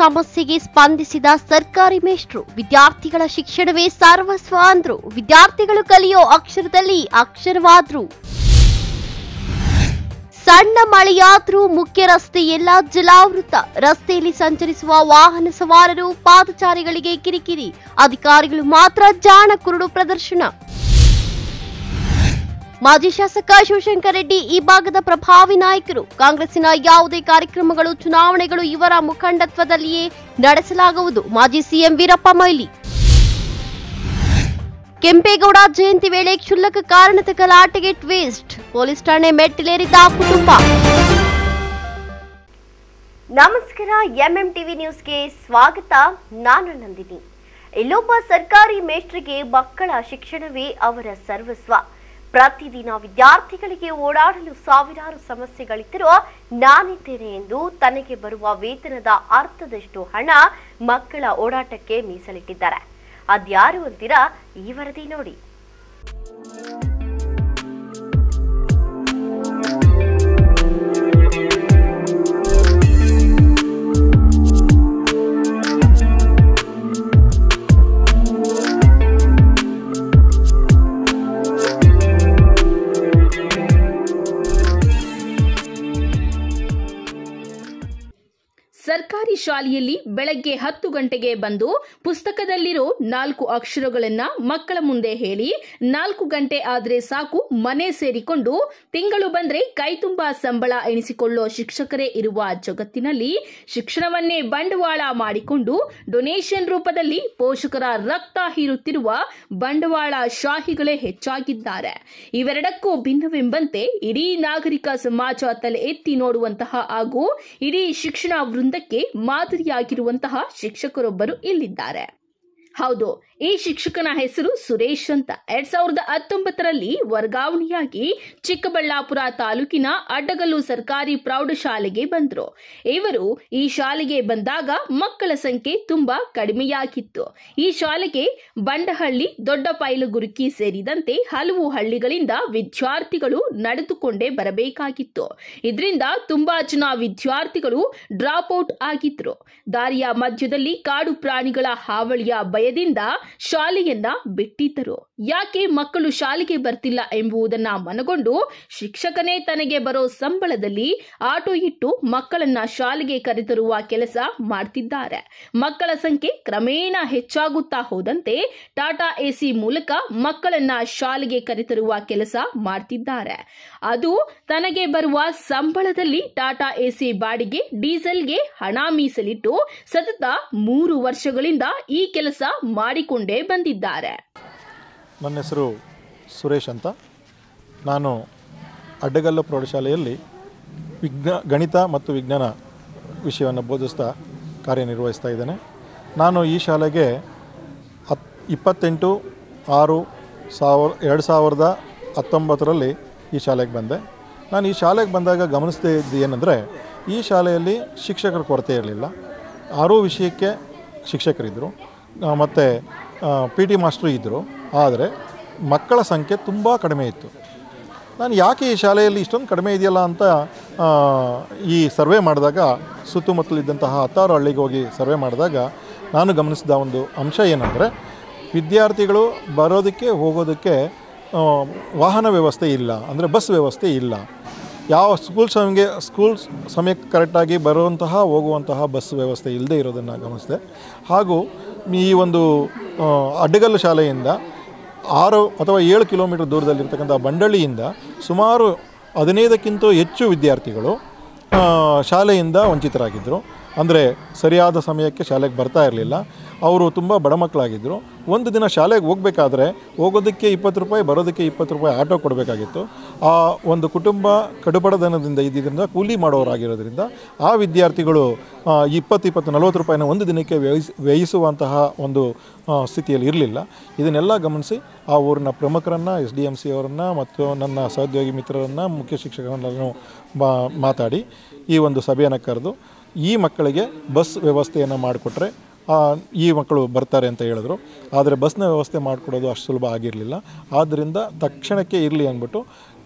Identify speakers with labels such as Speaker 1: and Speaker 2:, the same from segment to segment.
Speaker 1: ಸಮಸ್ಯೆಗೆ ಸ್ಪಂದಿಸಿದ ಸರ್ಕಾರಿ ಮೇಷ್ಟ್ರು ವಿದ್ಯಾರ್ಥಿಗಳ ಶಿಕ್ಷಣವೇ ಸರ್ವಸ್ವ ಅಂದ್ರು ವಿದ್ಯಾರ್ಥಿಗಳು ಕಲಿಯೋ ಅಕ್ಷರದಲ್ಲಿ ಅಕ್ಷರವಾದ್ರು ಸಣ್ಣ ಮಳೆಯಾದ್ರೂ ಮುಖ್ಯ ರಸ್ತೆ ಎಲ್ಲ ಜಲಾವೃತ ರಸ್ತೆಯಲ್ಲಿ ಸಂಚರಿಸುವ ವಾಹನ ಸವಾರರು ಪಾದಚಾರಿಗಳಿಗೆ ಕಿರಿಕಿರಿ ಅಧಿಕಾರಿಗಳು ಮಾತ್ರ ಜಾಣ ಕುರುಡು ಪ್ರದರ್ಶನ ಮಾಜಿ ಶಾಸಕ ಶಿವಶಂಕರ್ ರೆಡ್ಡಿ ಈ ಭಾಗದ ಪ್ರಭಾವಿ ನಾಯಕರು ಕಾಂಗ್ರೆಸ್ಸಿನ ಯಾವುದೇ ಕಾರ್ಯಕ್ರಮಗಳು ಚುನಾವಣೆಗಳು ಇವರ ಮುಖಂಡತ್ವದಲ್ಲಿಯೇ ನಡೆಸಲಾಗುವುದು ಮಾಜಿ ಸಿಎಂ ವೀರಪ್ಪ ಮೊಯ್ಲಿ ಕೆಂಪೇಗೌಡ ಜಯಂತಿ ವೇಳೆ ಕ್ಷುಲ್ಲಕ ಕಾರಣದ ಗಲಾಟೆಗೆ ಟ್ವಿಸ್ಟ್ ಪೊಲೀಸ್ ಠಾಣೆ ಮೆಟ್ಟಿಲೇರಿದ್ದ ಕುಟುಂಬ ನಮಸ್ಕಾರ ಎಂಎಂ ಟಿವಿ ನ್ಯೂಸ್ಗೆ ಸ್ವಾಗತ ನಾನು ನಂದಿನಿ ಇಲ್ಲೊಬ್ಬ ಸರ್ಕಾರಿ ಮೇಷ್ಟ್ರಿಗೆ ಮಕ್ಕಳ ಶಿಕ್ಷಣವೇ ಅವರ ಸರ್ವಸ್ವ ಪ್ರತಿದಿನ ವಿದ್ಯಾರ್ಥಿಗಳಿಗೆ ಓಡಾಡಲು ಸಾವಿರಾರು ಸಮಸ್ಯೆಗಳಿದ್ದರೂ ನಾನಿದ್ದೇನೆ ಎಂದು ತನಗೆ ಬರುವ ವೇತನದ ಅರ್ಧದಷ್ಟು ಹಣ ಮಕ್ಕಳ ಓಡಾಟಕ್ಕೆ ಮೀಸಲಿಟ್ಟಿದ್ದಾರೆ ಅದ್ಯಾರು ಅಂತೀರಾ ಈ ವರದಿ ನೋಡಿ
Speaker 2: ಸರ್ಕಾರಿ ಶಾಲೆಯಲ್ಲಿ ಬೆಳಗ್ಗೆ ಹತ್ತು ಗಂಟೆಗೆ ಬಂದು ಪುಸ್ತಕದಲ್ಲಿರೋ ನಾಲ್ಕು ಅಕ್ಷರಗಳನ್ನ ಮಕ್ಕಳ ಮುಂದೆ ಹೇಳಿ ನಾಲ್ಕು ಗಂಟೆ ಆದ್ರೆ ಸಾಕು ಮನೆ ಸೇರಿಕೊಂಡು ತಿಂಗಳು ಬಂದ್ರೆ ಕೈ ತುಂಬಾ ಸಂಬಳ ಎಣಿಸಿಕೊಳ್ಳೋ ಶಿಕ್ಷಕರೇ ಇರುವ ಜಗತ್ತಿನಲ್ಲಿ ಶಿಕ್ಷಣವನ್ನೇ ಬಂಡವಾಳ ಮಾಡಿಕೊಂಡು ಡೊನೇಷನ್ ರೂಪದಲ್ಲಿ ಪೋಷಕರ ರಕ್ತ ಹೀರುತ್ತಿರುವ ಬಂಡವಾಳ ಶಾಹಿಗಳೇ ಹೆಚ್ಚಾಗಿದ್ದಾರೆ ಇವೆರಡಕ್ಕೂ ಭಿನ್ನವೆಂಬಂತೆ ಇಡೀ ನಾಗರಿಕ ಸಮಾಜ ತಲೆ ಎತ್ತಿ ನೋಡುವಂತಹ ಹಾಗೂ ಇಡೀ ಶಿಕ್ಷಣ ವೃಂದಕ್ಕೆ ಮಾದರಿಯಾಗಿರುವಂತಹ ಶಿಕ್ಷಕರೊಬ್ಬರು ಇಲ್ಲಿದ್ದಾರೆ ಹೌದು ಈ ಶಿಕ್ಷಕನ ಹೆಸರು ಸುರೇಶ್ ಅಂತ ಎರಡ್ ಸಾವಿರದ ಹತ್ತೊಂಬತ್ತರಲ್ಲಿ ವರ್ಗಾವಣೆಯಾಗಿ ಚಿಕ್ಕಬಳ್ಳಾಪುರ ತಾಲೂಕಿನ ಅಡ್ಡಗಲ್ಲು ಸರ್ಕಾರಿ ಪ್ರೌಢಶಾಲೆಗೆ ಬಂದ್ರು ಇವರು ಈ ಶಾಲೆಗೆ ಬಂದಾಗ ಮಕ್ಕಳ ಸಂಖ್ಯೆ ತುಂಬಾ ಕಡಿಮೆಯಾಗಿತ್ತು ಈ ಶಾಲೆಗೆ ಬಂಡಹಳ್ಳಿ ದೊಡ್ಡ ಪೈಲುಗುರುಕಿ ಸೇರಿದಂತೆ ಹಲವು ಹಳ್ಳಿಗಳಿಂದ ವಿದ್ಯಾರ್ಥಿಗಳು ನಡೆದುಕೊಂಡೇ ಬರಬೇಕಾಗಿತ್ತು ಇದರಿಂದ ತುಂಬಾ ಜನ ವಿದ್ಯಾರ್ಥಿಗಳು ಡ್ರಾಪ್ ಔಟ್ ಆಗಿದ್ರು ದಾರಿಯ ಮಧ್ಯದಲ್ಲಿ ಕಾಡು ಪ್ರಾಣಿಗಳ ಹಾವಳಿಯ ಭಯದಿಂದ ಶಾಲೆಯನ್ನ ಬಿಟ್ಟಿದ್ದರು ಯಾಕೆ ಮಕ್ಕಳು ಶಾಲೆಗೆ ಬರ್ತಿಲ್ಲ ಎಂಬುದನ್ನ ಮನಗೊಂಡು ಶಿಕ್ಷಕನೇ ತನಗೆ ಬರೋ ಸಂಬಳದಲ್ಲಿ ಆಟೋ ಇಟ್ಟು ಮಕ್ಕಳನ್ನ ಶಾಲೆಗೆ ಕರೆತರುವ ಕೆಲಸ ಮಾಡ್ತಿದ್ದಾರೆ ಮಕ್ಕಳ ಸಂಖ್ಯೆ ಕ್ರಮೇಣ ಹೆಚ್ಚಾಗುತ್ತಾ ಹೋದಂತೆ ಟಾಟಾ ಎಸಿ ಮೂಲಕ ಮಕ್ಕಳನ್ನ ಶಾಲೆಗೆ ಕರೆತರುವ ಕೆಲಸ ಮಾಡ್ತಿದ್ದಾರೆ ಅದು ತನಗೆ ಬರುವ ಸಂಬಳದಲ್ಲಿ ಟಾಟಾ ಎಸಿ ಬಾಡಿಗೆ ಡೀಸೆಲ್ಗೆ ಹಣ ಮೀಸಲಿಟ್ಟು ಸತತ ಮೂರು ವರ್ಷಗಳಿಂದ ಈ ಕೆಲಸ ಮಾಡಿಕೊಂಡೇ ಬಂದಿದ್ದಾರೆ
Speaker 3: ನನ್ನ ಹೆಸರು ಸುರೇಶ್ ಅಂತ ನಾನು ಅಡ್ಡಗಲ್ಲು ಪ್ರೌಢಶಾಲೆಯಲ್ಲಿ ವಿಜ್ಞಾ ಗಣಿತ ಮತ್ತು ವಿಜ್ಞಾನ ವಿಷಯವನ್ನು ಬೋಧಿಸ್ತಾ ಕಾರ್ಯನಿರ್ವಹಿಸ್ತಾ ಇದ್ದೇನೆ ನಾನು ಈ ಶಾಲೆಗೆ ಹತ್ ಇಪ್ಪತ್ತೆಂಟು ಆರು ಸಾವಿರ ಎರಡು ಸಾವಿರದ ಹತ್ತೊಂಬತ್ತರಲ್ಲಿ ಈ ಶಾಲೆಗೆ ಬಂದೆ ನಾನು ಈ ಶಾಲೆಗೆ ಬಂದಾಗ ಗಮನಿಸ್ತಾ ಇದ್ದು ಏನಂದರೆ ಈ ಶಾಲೆಯಲ್ಲಿ ಶಿಕ್ಷಕರ ಕೊರತೆ ಇರಲಿಲ್ಲ ಆರೂ ವಿಷಯಕ್ಕೆ ಶಿಕ್ಷಕರಿದ್ದರು ಮತ್ತು ಪಿ ಟಿ ಮಾಸ್ಟ್ರು ಇದ್ದರು ಆದರೆ ಮಕ್ಕಳ ಸಂಖ್ಯೆ ತುಂಬ ಕಡಿಮೆ ಇತ್ತು ನಾನು ಯಾಕೆ ಈ ಶಾಲೆಯಲ್ಲಿ ಇಷ್ಟೊಂದು ಕಡಿಮೆ ಇದೆಯಲ್ಲ ಅಂತ ಆ, ಈ ಸರ್ವೆ ಮಾಡಿದಾಗ ಸುತ್ತಮುತ್ತಲಿದ್ದಂತಹ ಹತ್ತಾರು ಹಳ್ಳಿಗೆ ಹೋಗಿ ಸರ್ವೆ ಮಾಡಿದಾಗ ನಾನು ಗಮನಿಸಿದ ಒಂದು ಅಂಶ ಏನಂದರೆ ವಿದ್ಯಾರ್ಥಿಗಳು ಬರೋದಕ್ಕೆ ಹೋಗೋದಕ್ಕೆ ಆ, ವಾಹನ ವ್ಯವಸ್ಥೆ ಇಲ್ಲ ಅಂದರೆ ಬಸ್ ವ್ಯವಸ್ಥೆ ಇಲ್ಲ ಯಾವ ಸ್ಕೂಲ್ ಸಮಯಕ್ಕೆ ಸ್ಕೂಲ್ ಸಮಯಕ್ಕೆ ಕರೆಕ್ಟಾಗಿ ಬರುವಂತಹ ಹೋಗುವಂತಹ ಬಸ್ ವ್ಯವಸ್ಥೆ ಇಲ್ಲದೆ ಇರೋದನ್ನು ಗಮನಿಸಿದೆ ಹಾಗೂ ಈ ಒಂದು ಆ, ಅಡ್ಡಗಲ್ಲು ಶಾಲೆಯಿಂದ ಆರು ಅಥವಾ ಏಳು ಕಿಲೋಮೀಟರ್ ದೂರದಲ್ಲಿರ್ತಕ್ಕಂಥ ಬಂಡಳಿಯಿಂದ ಸುಮಾರು ಹದಿನೈದಕ್ಕಿಂತ ಹೆಚ್ಚು ವಿದ್ಯಾರ್ಥಿಗಳು ಆ, ಶಾಲೆಯಿಂದ ವಂಚಿತರಾಗಿದ್ದರು ಅಂದರೆ ಸರಿಯಾದ ಸಮಯಕ್ಕೆ ಶಾಲೆಗೆ ಬರ್ತಾ ಇರಲಿಲ್ಲ ಅವರು ತುಂಬ ಬಡ ಮಕ್ಕಳಾಗಿದ್ದರು ಒಂದು ದಿನ ಶಾಲೆಗೆ ಹೋಗಬೇಕಾದ್ರೆ ಹೋಗೋದಕ್ಕೆ ಇಪ್ಪತ್ತು ರೂಪಾಯಿ ಬರೋದಕ್ಕೆ ಇಪ್ಪತ್ತು ರೂಪಾಯಿ ಆಟೋ ಕೊಡಬೇಕಾಗಿತ್ತು ಆ ಒಂದು ಕುಟುಂಬ ಕಡುಬಡತನದಿಂದ ಇದ್ದಿದ್ದರಿಂದ ಕೂಲಿ ಮಾಡೋರಾಗಿರೋದ್ರಿಂದ ಆ ವಿದ್ಯಾರ್ಥಿಗಳು ಆ, ಇಪ್ಪತ್ತು ಇಪ್ಪತ್ತು ನಲವತ್ತು ರೂಪಾಯಿನ ಒಂದು ದಿನಕ್ಕೆ ವ್ಯಯಿಸ್ ವ್ಯಯಿಸುವಂತಹ ಒಂದು ಆ, ಸ್ಥಿತಿಯಲ್ಲಿ ಇರಲಿಲ್ಲ ಇದನ್ನೆಲ್ಲ ಗಮನಿಸಿ ಆ ಊರಿನ ಪ್ರಮುಖರನ್ನು ಎಸ್ ಡಿ ಎಮ್ ಸಿ ಅವರನ್ನು ಮತ್ತು ನನ್ನ ಸಹೋದ್ಯೋಗಿ ಮಿತ್ರರನ್ನು ಮುಖ್ಯ ಶಿಕ್ಷಕರನ್ನು ಬಾ ಮಾತಾಡಿ ಈ ಒಂದು ಸಭೆಯನ್ನು ಕರೆದು ಈ ಮಕ್ಕಳಿಗೆ ಬಸ್ ವ್ಯವಸ್ಥೆಯನ್ನು ಮಾಡಿಕೊಟ್ರೆ ಈ ಮಕ್ಕಳು ಬರ್ತಾರೆ ಅಂತ ಹೇಳಿದ್ರು ಆದರೆ ಬಸ್ನ ವ್ಯವಸ್ಥೆ ಮಾಡಿಕೊಡೋದು ಅಷ್ಟು ಸುಲಭ ಆಗಿರಲಿಲ್ಲ ಆದ್ದರಿಂದ ತಕ್ಷಣಕ್ಕೆ ಇರಲಿ ಅಂದ್ಬಿಟ್ಟು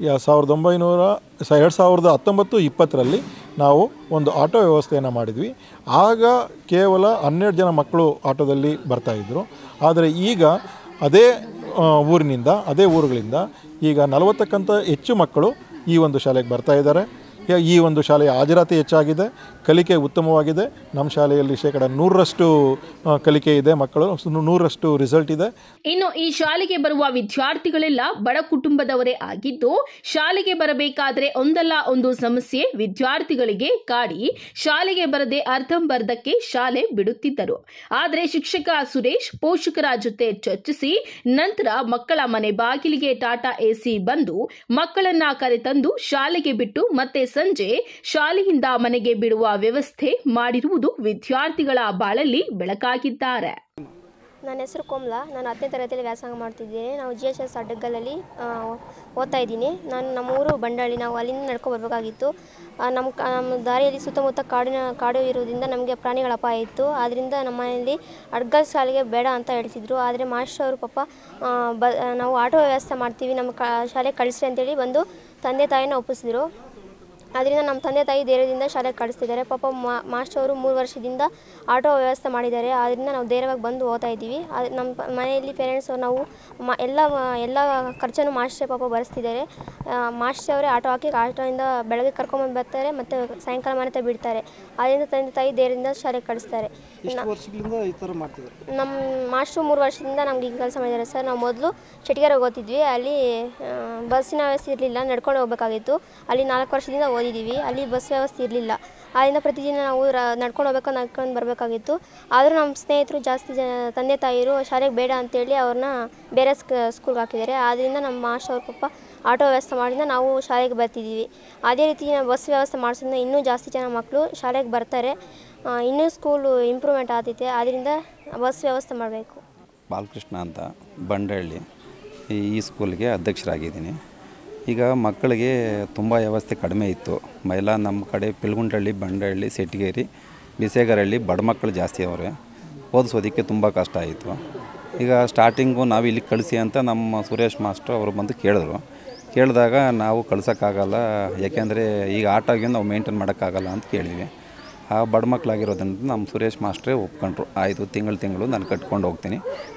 Speaker 3: ಯಾ- ಸಾವಿರದ ಒಂಬೈನೂರ ಸ ಎರಡು ಸಾವಿರದ ಹತ್ತೊಂಬತ್ತು ಇಪ್ಪತ್ತರಲ್ಲಿ ನಾವು ಒಂದು ಆಟೋ ವ್ಯವಸ್ಥೆಯನ್ನು ಮಾಡಿದ್ವಿ ಆಗ ಕೇವಲ ಹನ್ನೆರಡು ಜನ ಮಕ್ಕಳು ಆಟೋದಲ್ಲಿ ಬರ್ತಾಯಿದ್ರು ಆದರೆ ಈಗ ಅದೇ ಆ, ಊರಿನಿಂದ ಅದೇ ಊರುಗಳಿಂದ ಈಗ ನಲವತ್ತಕ್ಕಂತ ಹೆಚ್ಚು ಮಕ್ಕಳು ಈ ಒಂದು ಶಾಲೆಗೆ ಬರ್ತಾ ಇದ್ದಾರೆ ಯ- ಈ ಒಂದು ಶಾಲೆಯ ಹಾಜರಾತಿ ಹೆಚ್ಚಾಗಿದೆ ಕಲಿಕೆ ಉತ್ತಮವಾಗಿದೆ ನಮ್ಮ ಶಾಲೆಯಲ್ಲಿ ಶೇಕಡ ನೂರರಷ್ಟು ಆ, ಕಲಿಕೆ ಇದೆ ಮಕ್ಕಳು ಸು- ನೂರರಷ್ಟು ರಿಸಲ್ಟ್ ಇದೆ
Speaker 2: ಇನ್ನು ಈ ಶಾಲೆಗೆ ಬರುವ ವಿದ್ಯಾರ್ಥಿಗಳೆಲ್ಲ ಬಡ ಕುಟುಂಬದವರೇ ಆಗಿದ್ದು ಶಾಲೆಗೆ ಬರಬೇಕಾದ್ರೆ ಒಂದಲ್ಲ ಒಂದು ಸಮಸ್ಯೆ ವಿದ್ಯಾರ್ಥಿಗಳಿಗೆ ಕಾಡಿ ಶಾಲೆಗೆ ಬರದೆ ಅರ್ಧಂಬರ್ಧಕ್ಕೆ ಶಾಲೆ ಬಿಡುತ್ತಿದ್ದರು ಆದರೆ ಶಿಕ್ಷಕ ಸುರೇಶ್ ಪೋಷಕರ ಜೊತೆ ಚರ್ಚಿಸಿ ನಂತರ ಮಕ್ಕಳ ಮನೆ ಬಾಗಿಲಿಗೆ ಟಾಟಾ ಎಸಿ ಬಂದು ಮಕ್ಕಳನ್ನ ಕರೆತಂದು ಶಾಲೆಗೆ ಬಿಟ್ಟು ಮತ್ತೆ ಸಂಜೆ ಶಾಲೆಯಿಂದ ಮನೆಗೆ ಬಿಡುವ ವ್ಯವಸ್ಥೆ ಮಾಡಿರುವುದು ವಿದ್ಯಾರ್ಥಿಗಳ ಬಾಳಲ್ಲಿ ಬೆಳಕಾಗಿದ್ದಾರೆ
Speaker 4: ನನ್ನ ಹೆಸರು ಕೋಮ್ಲಾ ನಾನು ಹತ್ತನೇ ತರಗತಿಯಲ್ಲಿ ವ್ಯಾಸಂಗ ಮಾಡ್ತಿದ್ದೇನೆ ನಾವು ಜಿ ಎಸ್ ಎಸ್ ಅಡ್ಡಗಲ್ಲಲ್ಲಿ ಆ, ಓದ್ತಾ ಇದ್ದೀನಿ ನಾನು ನಮ್ಮ ಊರು ಬಂಡಾಳಿ ನಾವು ಅಲ್ಲಿಂದ ನಡ್ಕೊಂಡು ಬರಬೇಕಾಗಿತ್ತು ನಮ್ಮ ಕ- ನಮ್ಮ ದಾರಿಯಲ್ಲಿ ಸುತ್ತಮುತ್ತ ಕಾಡಿನ ಕಾಡು ಇರೋದ್ರಿಂದ ನಮಗೆ ಪ್ರಾಣಿಗಳ ಅಪಾಯ ಇತ್ತು ಆದ್ದರಿಂದ ನಮ್ಮ ಮನೆಯಲ್ಲಿ ಅಡ್ಗಲ್ ಶಾಲೆಗೆ ಬೇಡ ಅಂತ ಹೇಳ್ತಿದ್ರು ಆದರೆ ಮಾಸ್ಟರ್ ಅವರು ಪಾಪ ಆ, ಬ ನಾವು ಆಟೋ ವ್ಯವಸ್ಥೆ ಮಾಡ್ತೀವಿ ನಮ್ಮ ಕ ಶಾಲೆಗೆ ಕಳಿಸ್ರಿ ಅಂತೇಳಿ ಬಂದು ತಂದೆ ತಾಯಿನ ಒಪ್ಪಿಸಿದ್ರು ಅದರಿಂದ ನಮ್ಮ ತಂದೆ ತಾಯಿ ಧೈರ್ಯದಿಂದ ಶಾಲೆಗೆ ಕಳಿಸ್ತಿದ್ದಾರೆ ಪಾಪ ಮಾಸ್ಟರ್ ಅವರು ಮೂರು ವರ್ಷದಿಂದ ಆಟೋ ವ್ಯವಸ್ಥೆ ಮಾಡಿದ್ದಾರೆ ಆದ್ದರಿಂದ ನಾವು ಧೈರ್ಯವಾಗಿ ಬಂದು ಓದ್ತಾ ಇದ್ದೀವಿ ಅದು ನಮ್ಮ ಪ- ಮನೆಯಲ್ಲಿ ಪೇರೆಂಟ್ಸ್ ನಾವು ಮ ಎಲ್ಲ ಎಲ್ಲ ಖರ್ಚನ್ನು ಮಾಸ್ಟರ್ ಪಾಪ ಭರಿಸ್ತಿದ್ದಾರೆ ಮಾಸ್ಟರ್ ಅವರೇ ಆಟೋ ಹಾಕಿ ಆಟೋಯಿಂದ ಬೆಳಗ್ಗೆ ಕರ್ಕೊಂಬಂದು ಬರ್ತಾರೆ ಮತ್ತು ಸಾಯಂಕಾಲ ಮನೆ ಹತ್ರ ಬಿಡ್ತಾರೆ ಅದರಿಂದ ತಂದೆ ತಾಯಿ ಧೈರ್ಯದಿಂದ ಶಾಲೆಗೆ ಕಳಿಸ್ತಾರೆ
Speaker 5: ಎಷ್ಟು ವರ್ಷಗಳಿಂದ ಈ ಥರ ಮಾಡ್ತಿದ್ದಾರೆ
Speaker 4: ನಮ್ಮ ಮಾಸ್ಟ್ರು ಮೂರು ವರ್ಷದಿಂದ ನಮ್ಗೆ ಈಗ ಕೆಲಸ ಮಾಡಿದ್ದಾರೆ ಸರ್ ನಾವು ಮೊದಲು ಚಟಿಗೆರೆಗೆ ಓದ್ತಿದ್ವಿ ಅಲ್ಲಿ ಆ, ಬಸ್ಸಿನ ವ್ಯವಸ್ಥೆ ಇರಲಿಲ್ಲ ನಡ್ಕೊಂಡು ಹೋಗ್ಬೇಕಾಗಿತ್ತು ಅಲ್ಲಿ ನಾಲ್ಕು ವರ್ಷದಿಂದ ಓದಿದ್ದೀವಿ ಅಲ್ಲಿ ಬಸ್ ವ್ಯವಸ್ಥೆ ಇರಲಿಲ್ಲ ಆದ್ದರಿಂದ ಪ್ರತಿದಿನ ನಾವು ರ ನಡ್ಕೊಂಡು ಹೋಗ್ಬೇಕು ನಡ್ಕೊಂಡು ಬರಬೇಕಾಗಿತ್ತು ಆದರೂ ನಮ್ಮ ಸ್ನೇಹಿತರು ಜಾಸ್ತಿ ಜನ ತಂದೆ ತಾಯಿರು ಶಾಲೆಗೆ ಬೇಡ ಅಂತೇಳಿ ಅವ್ರನ್ನ ಬೇರೆ ಸ್ಕ ಸ್ಕೂಲ್ಗೆ ಹಾಕಿದ್ದಾರೆ ಆದ್ದರಿಂದ ನಮ್ಮ ಮಾಸ್ಟರ್ ಅವ್ರ ಪಾಪ ಆಟೋ ವ್ಯವಸ್ಥೆ ಮಾಡಿದ ನಾವು ಶಾಲೆಗೆ ಬರ್ತಿದ್ದೀವಿ ಅದೇ ರೀತಿ ನಾವು ಬಸ್ ವ್ಯವಸ್ಥೆ ಮಾಡಿಸೋದ್ರಿಂದ ಇನ್ನೂ ಜಾಸ್ತಿ ಜನ ಮಕ್ಕಳು ಶಾಲೆಗೆ ಬರ್ತಾರೆ ಆ, ಇನ್ನೂ ಸ್ಕೂಲು ಇಂಪ್ರೂವ್ಮೆಂಟ್ ಆಗ್ತೈತೆ ಆದ್ದರಿಂದ ಬಸ್ ವ್ಯವಸ್ಥೆ ಮಾಡಬೇಕು
Speaker 6: ಬಾಲಕೃಷ್ಣ ಅಂತ ಬಂಡಳ್ಳಿ ಈ ಈ ಸ್ಕೂಲ್ಗೆ ಅಧ್ಯಕ್ಷರಾಗಿದ್ದೀನಿ ಈಗ ಮಕ್ಕಳಿಗೆ ತುಂಬ ವ್ಯವಸ್ಥೆ ಕಡಿಮೆ ಇತ್ತು ಮೈಲ ನಮ್ಮ ಕಡೆ ಪಿಲ್ಗುಂಡಹಳ್ಳಿ ಬಂಡಹಳ್ಳಿ ಸೆಟ್ಟಿಗೇರಿ ಬಿಸೇಗರಹಳ್ಳಿ ಬಡ ಮಕ್ಕಳು ಜಾಸ್ತಿ ಅವರೇ ಓದಿಸೋದಕ್ಕೆ ತುಂಬ ಕಷ್ಟ ಆಯಿತು ಈಗ ಸ್ಟಾರ್ಟಿಂಗು ನಾವು ಇಲ್ಲಿ ಕಳಿಸಿ ಅಂತ ನಮ್ಮ ಸುರೇಶ್ ಮಾಸ್ಟ್ರು ಅವರು ಬಂದು ಕೇಳಿದ್ರು ಕೇಳಿದಾಗ ನಾವು ಕಳ್ಸೋಕ್ಕಾಗಲ್ಲ ಯಾಕೆಂದರೆ ಈಗ ಆಟೋಗೆ ನಾವು ಮೇಂಟೈನ್ ಮಾಡೋಕ್ಕಾಗಲ್ಲ ಅಂತ ಕೇಳಿದ್ವಿ ಆ ಬಡ ಮಕ್ಕಳಾಗಿರೋದ್ರಿಂದ ನಮ್ಮ ಸುರೇಶ್ ಮಾಸ್ಟ್ರೇ ಒಪ್ಕೊಂಡ್ರು ಆಯಿತು ತಿಂಗಳು ತಿಂಗಳು ನಾನು ಕಟ್ಕೊಂಡು ಹೋಗ್ತೀನಿ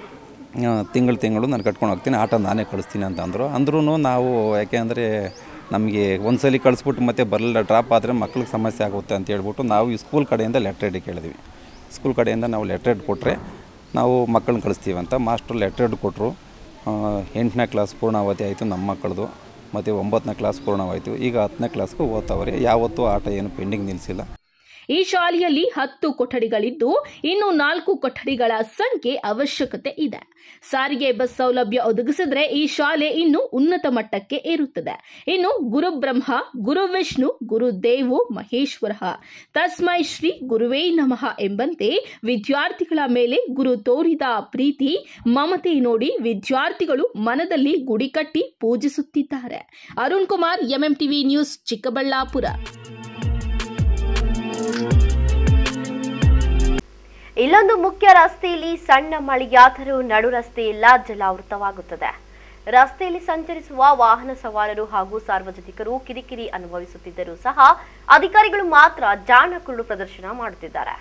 Speaker 6: ತಿಂಗಳು ತಿಂಗಳು ನಾನು ಕಟ್ಕೊಂಡು ಹೋಗ್ತೀನಿ ಆಟ ನಾನೇ ಕಳಿಸ್ತೀನಿ ಅಂತ ಅಂದರು ಅಂದ್ರೂ ನಾವು ಯಾಕೆಂದರೆ ನಮಗೆ ಒಂದ್ಸಲಿ ಕಳಿಸ್ಬಿಟ್ಟು ಮತ್ತೆ ಬರಲಿಲ್ಲ ಡ್ರಾಪ್ ಆದರೆ ಮಕ್ಳಿಗೆ ಸಮಸ್ಯೆ ಆಗುತ್ತೆ ಅಂತ ಹೇಳ್ಬಿಟ್ಟು ನಾವು ಈ ಸ್ಕೂಲ್ ಕಡೆಯಿಂದ ಲೆಟ್ರ್ ಕೇಳಿದ್ವಿ ಸ್ಕೂಲ್ ಕಡೆಯಿಂದ ನಾವು ಲೆಟ್ರ್ ಕೊಟ್ಟರೆ ನಾವು ಮಕ್ಕಳನ್ನ ಕಳಿಸ್ತೀವಿ ಅಂತ ಮಾಸ್ಟ್ರು ಲೆಟ್ರ್ ಕೊಟ್ಟರು ಎಂಟನೇ ಕ್ಲಾಸ್ ಪೂರ್ಣಾವಧಿ ಆಯಿತು ನಮ್ಮ ಮಕ್ಕಳದು ಮತ್ತು ಒಂಬತ್ತನೇ ಕ್ಲಾಸ್ ಪೂರ್ಣವಾಯಿತು ಈಗ ಹತ್ತನೇ ಕ್ಲಾಸ್ಗೂ ಓದ್ತಾವ್ರೆ ಯಾವತ್ತೂ ಆಟ ಏನು ಪೆಂಡಿಂಗ್ ನಿಲ್ಲಿಸಿಲ್ಲ
Speaker 2: ಈ ಶಾಲೆಯಲ್ಲಿ ಹತ್ತು ಕೊಠಡಿಗಳಿದ್ದು ಇನ್ನು ನಾಲ್ಕು ಕೊಠಡಿಗಳ ಸಂಖ್ಯೆ ಅವಶ್ಯಕತೆ ಇದೆ ಸಾರಿಗೆ ಬಸ್ ಸೌಲಭ್ಯ ಒದಗಿಸಿದ್ರೆ ಈ ಶಾಲೆ ಇನ್ನು ಉನ್ನತ ಮಟ್ಟಕ್ಕೆ ಏರುತ್ತದೆ ಇನ್ನು ಗುರುಬ್ರಹ್ಮ ಗುರು ವಿಷ್ಣು ಗುರುದೇವೋ ಮಹೇಶ್ವರ ತಸ್ಮೈ ಶ್ರೀ ಗುರುವೇ ನಮಃ ಎಂಬಂತೆ ವಿದ್ಯಾರ್ಥಿಗಳ ಮೇಲೆ ಗುರು ತೋರಿದ ಪ್ರೀತಿ ಮಮತೆ ನೋಡಿ ವಿದ್ಯಾರ್ಥಿಗಳು ಮನದಲ್ಲಿ ಗುಡಿ ಕಟ್ಟಿ ಪೂಜಿಸುತ್ತಿದ್ದಾರೆ ಅರುಣ್ ಕುಮಾರ್ ಎಂಎಂಟಿವಿ ನ್ಯೂಸ್ ಚಿಕ್ಕಬಳ್ಳಾಪುರ
Speaker 1: ಇಲ್ಲೊಂದು ಮುಖ್ಯ ರಸ್ತೆಯಲ್ಲಿ ಸಣ್ಣ ಮಳೆಯಾದರೂ ನಡು ರಸ್ತೆಯೆಲ್ಲ ಜಲಾವೃತವಾಗುತ್ತದೆ ರಸ್ತೆಯಲ್ಲಿ ಸಂಚರಿಸುವ ವಾಹನ ಸವಾರರು ಹಾಗೂ ಸಾರ್ವಜನಿಕರು ಕಿರಿಕಿರಿ ಅನುಭವಿಸುತ್ತಿದ್ದರೂ ಸಹ ಅಧಿಕಾರಿಗಳು ಮಾತ್ರ ಜಾಣ ಕುರುಡು ಪ್ರದರ್ಶನ ಮಾಡುತ್ತಿದ್ದಾರೆ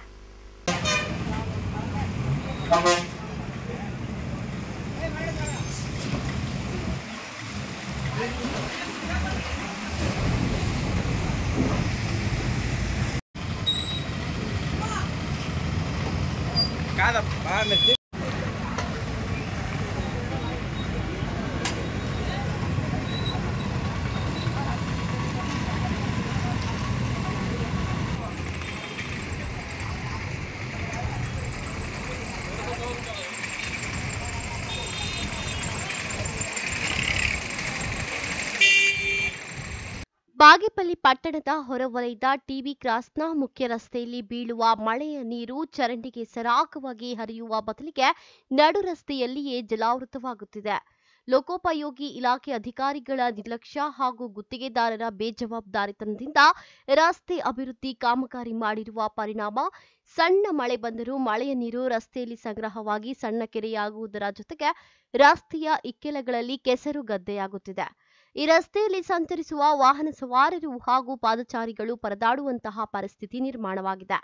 Speaker 1: ಬಾಗೇಪಲ್ಲಿ ಪಟ್ಟಣದ ಹೊರವಲಯದ ಟಿವಿ ಕ್ರಾಸ್ನ ಮುಖ್ಯ ರಸ್ತೆಯಲ್ಲಿ ಬೀಳುವ ಮಳೆಯ ನೀರು ಚರಂಡಿಗೆ ಸರಾಗವಾಗಿ ಹರಿಯುವ ಬದಲಿಗೆ ನಡು ರಸ್ತೆಯಲ್ಲಿಯೇ ಜಲಾವೃತವಾಗುತ್ತಿದೆ ಲೋಕೋಪಯೋಗಿ ಇಲಾಖೆ ಅಧಿಕಾರಿಗಳ ನಿರ್ಲಕ್ಷ್ಯ ಹಾಗೂ ಗುತ್ತಿಗೆದಾರರ ಬೇಜವಾಬ್ದಾರಿತನದಿಂದ ರಸ್ತೆ ಅಭಿವೃದ್ಧಿ ಕಾಮಗಾರಿ ಮಾಡಿರುವ ಪರಿಣಾಮ ಸಣ್ಣ ಮಳೆ ಬಂದರೂ ಮಳೆಯ ನೀರು ರಸ್ತೆಯಲ್ಲಿ ಸಂಗ್ರಹವಾಗಿ ಸಣ್ಣ ಕೆರೆಯಾಗುವುದರ ಜೊತೆಗೆ ರಸ್ತೆಯ ಇಕ್ಕೆಲಗಳಲ್ಲಿ ಕೆಸರು ಗದ್ದೆಯಾಗುತ್ತಿದೆ ಈ ರಸ್ತೆಯಲ್ಲಿ ಸಂಚರಿಸುವ ವಾಹನ ಸವಾರರು ಹಾಗೂ ಪಾದಚಾರಿಗಳು ಪರದಾಡುವಂತಹ ಪರಿಸ್ಥಿತಿ ನಿರ್ಮಾಣವಾಗಿದೆ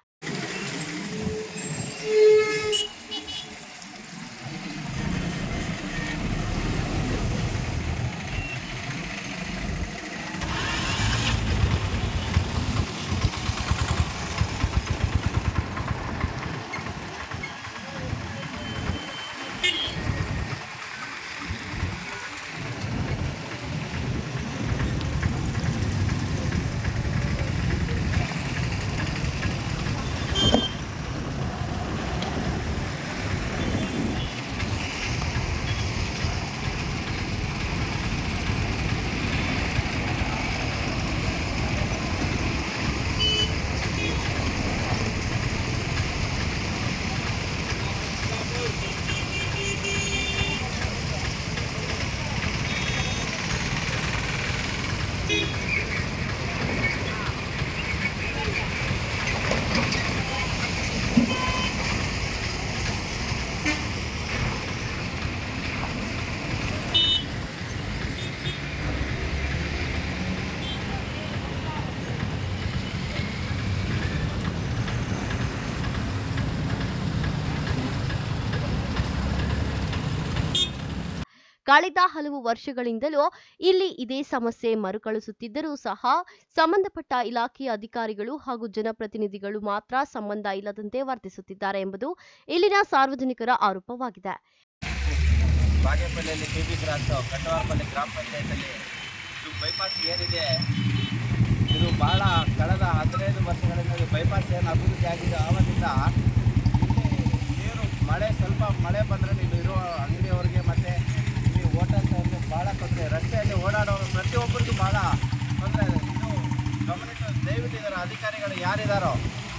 Speaker 1: ಕಳೆದ ಹಲವು ವರ್ಷಗಳಿಂದಲೂ ಇಲ್ಲಿ ಇದೇ ಸಮಸ್ಯೆ ಮರುಕಳಿಸುತ್ತಿದ್ದರೂ ಸಹ ಸಂಬಂಧಪಟ್ಟ ಇಲಾಖೆಯ ಅಧಿಕಾರಿಗಳು ಹಾಗೂ ಜನಪ್ರತಿನಿಧಿಗಳು ಮಾತ್ರ ಸಂಬಂಧ ಇಲ್ಲದಂತೆ ವರ್ತಿಸುತ್ತಿದ್ದಾರೆ ಎಂಬುದು ಇಲ್ಲಿನ ಸಾರ್ವಜನಿಕರ ಆರೋಪವಾಗಿದೆ
Speaker 7: ಬಾಗೇಪಲ್ಲಿಯಲ್ಲಿ ಟಿ ಬಿ ಕ್ರಾಸು ಕಟ್ಟವಾರಪಲ್ಲಿ ಗ್ರಾಮ ಪಂಚಾಯತಲ್ಲಿ ಇದು ಬೈಪಾಸ್ ಏನಿದೆ ಇದು ಭಾಳ ಕಳೆದ ಹದಿನೈದು ವರ್ಷಗಳಿಂದ ಈ ಬೈಪಾಸ್ ಏನು ಅಭಿವೃದ್ಧಿ ಆಗಿದೆ ಆವಾಗಿಂದ ಇಲ್ಲಿ ನೀರು ಮಳೆ ಸ್ವಲ್ಪ ಮಳೆ ಬಂದರೆ ನೀವು ಇರೋ ಅಂಗಡಿಯವರಿಗೆ ಮತ್ತು ಇಲ್ಲಿ ಹೋಟೆಲ್ಸವ್ರಿಗೆ ಭಾಳ ತೊಂದರೆ ರಸ್ತೆಯಲ್ಲಿ ಓಡಾಡೋರು ಪ್ರತಿಯೊಬ್ಬರಿಗೂ ಭಾಳ ತೊಂದರೆ ಇದೆ ಇದು ಗಮನಿಟ್ಟು ದಯವಿಟ್ಟು ಇದರ ಅಧಿಕಾರಿಗಳು ಯಾರಿದ್ದಾರೋ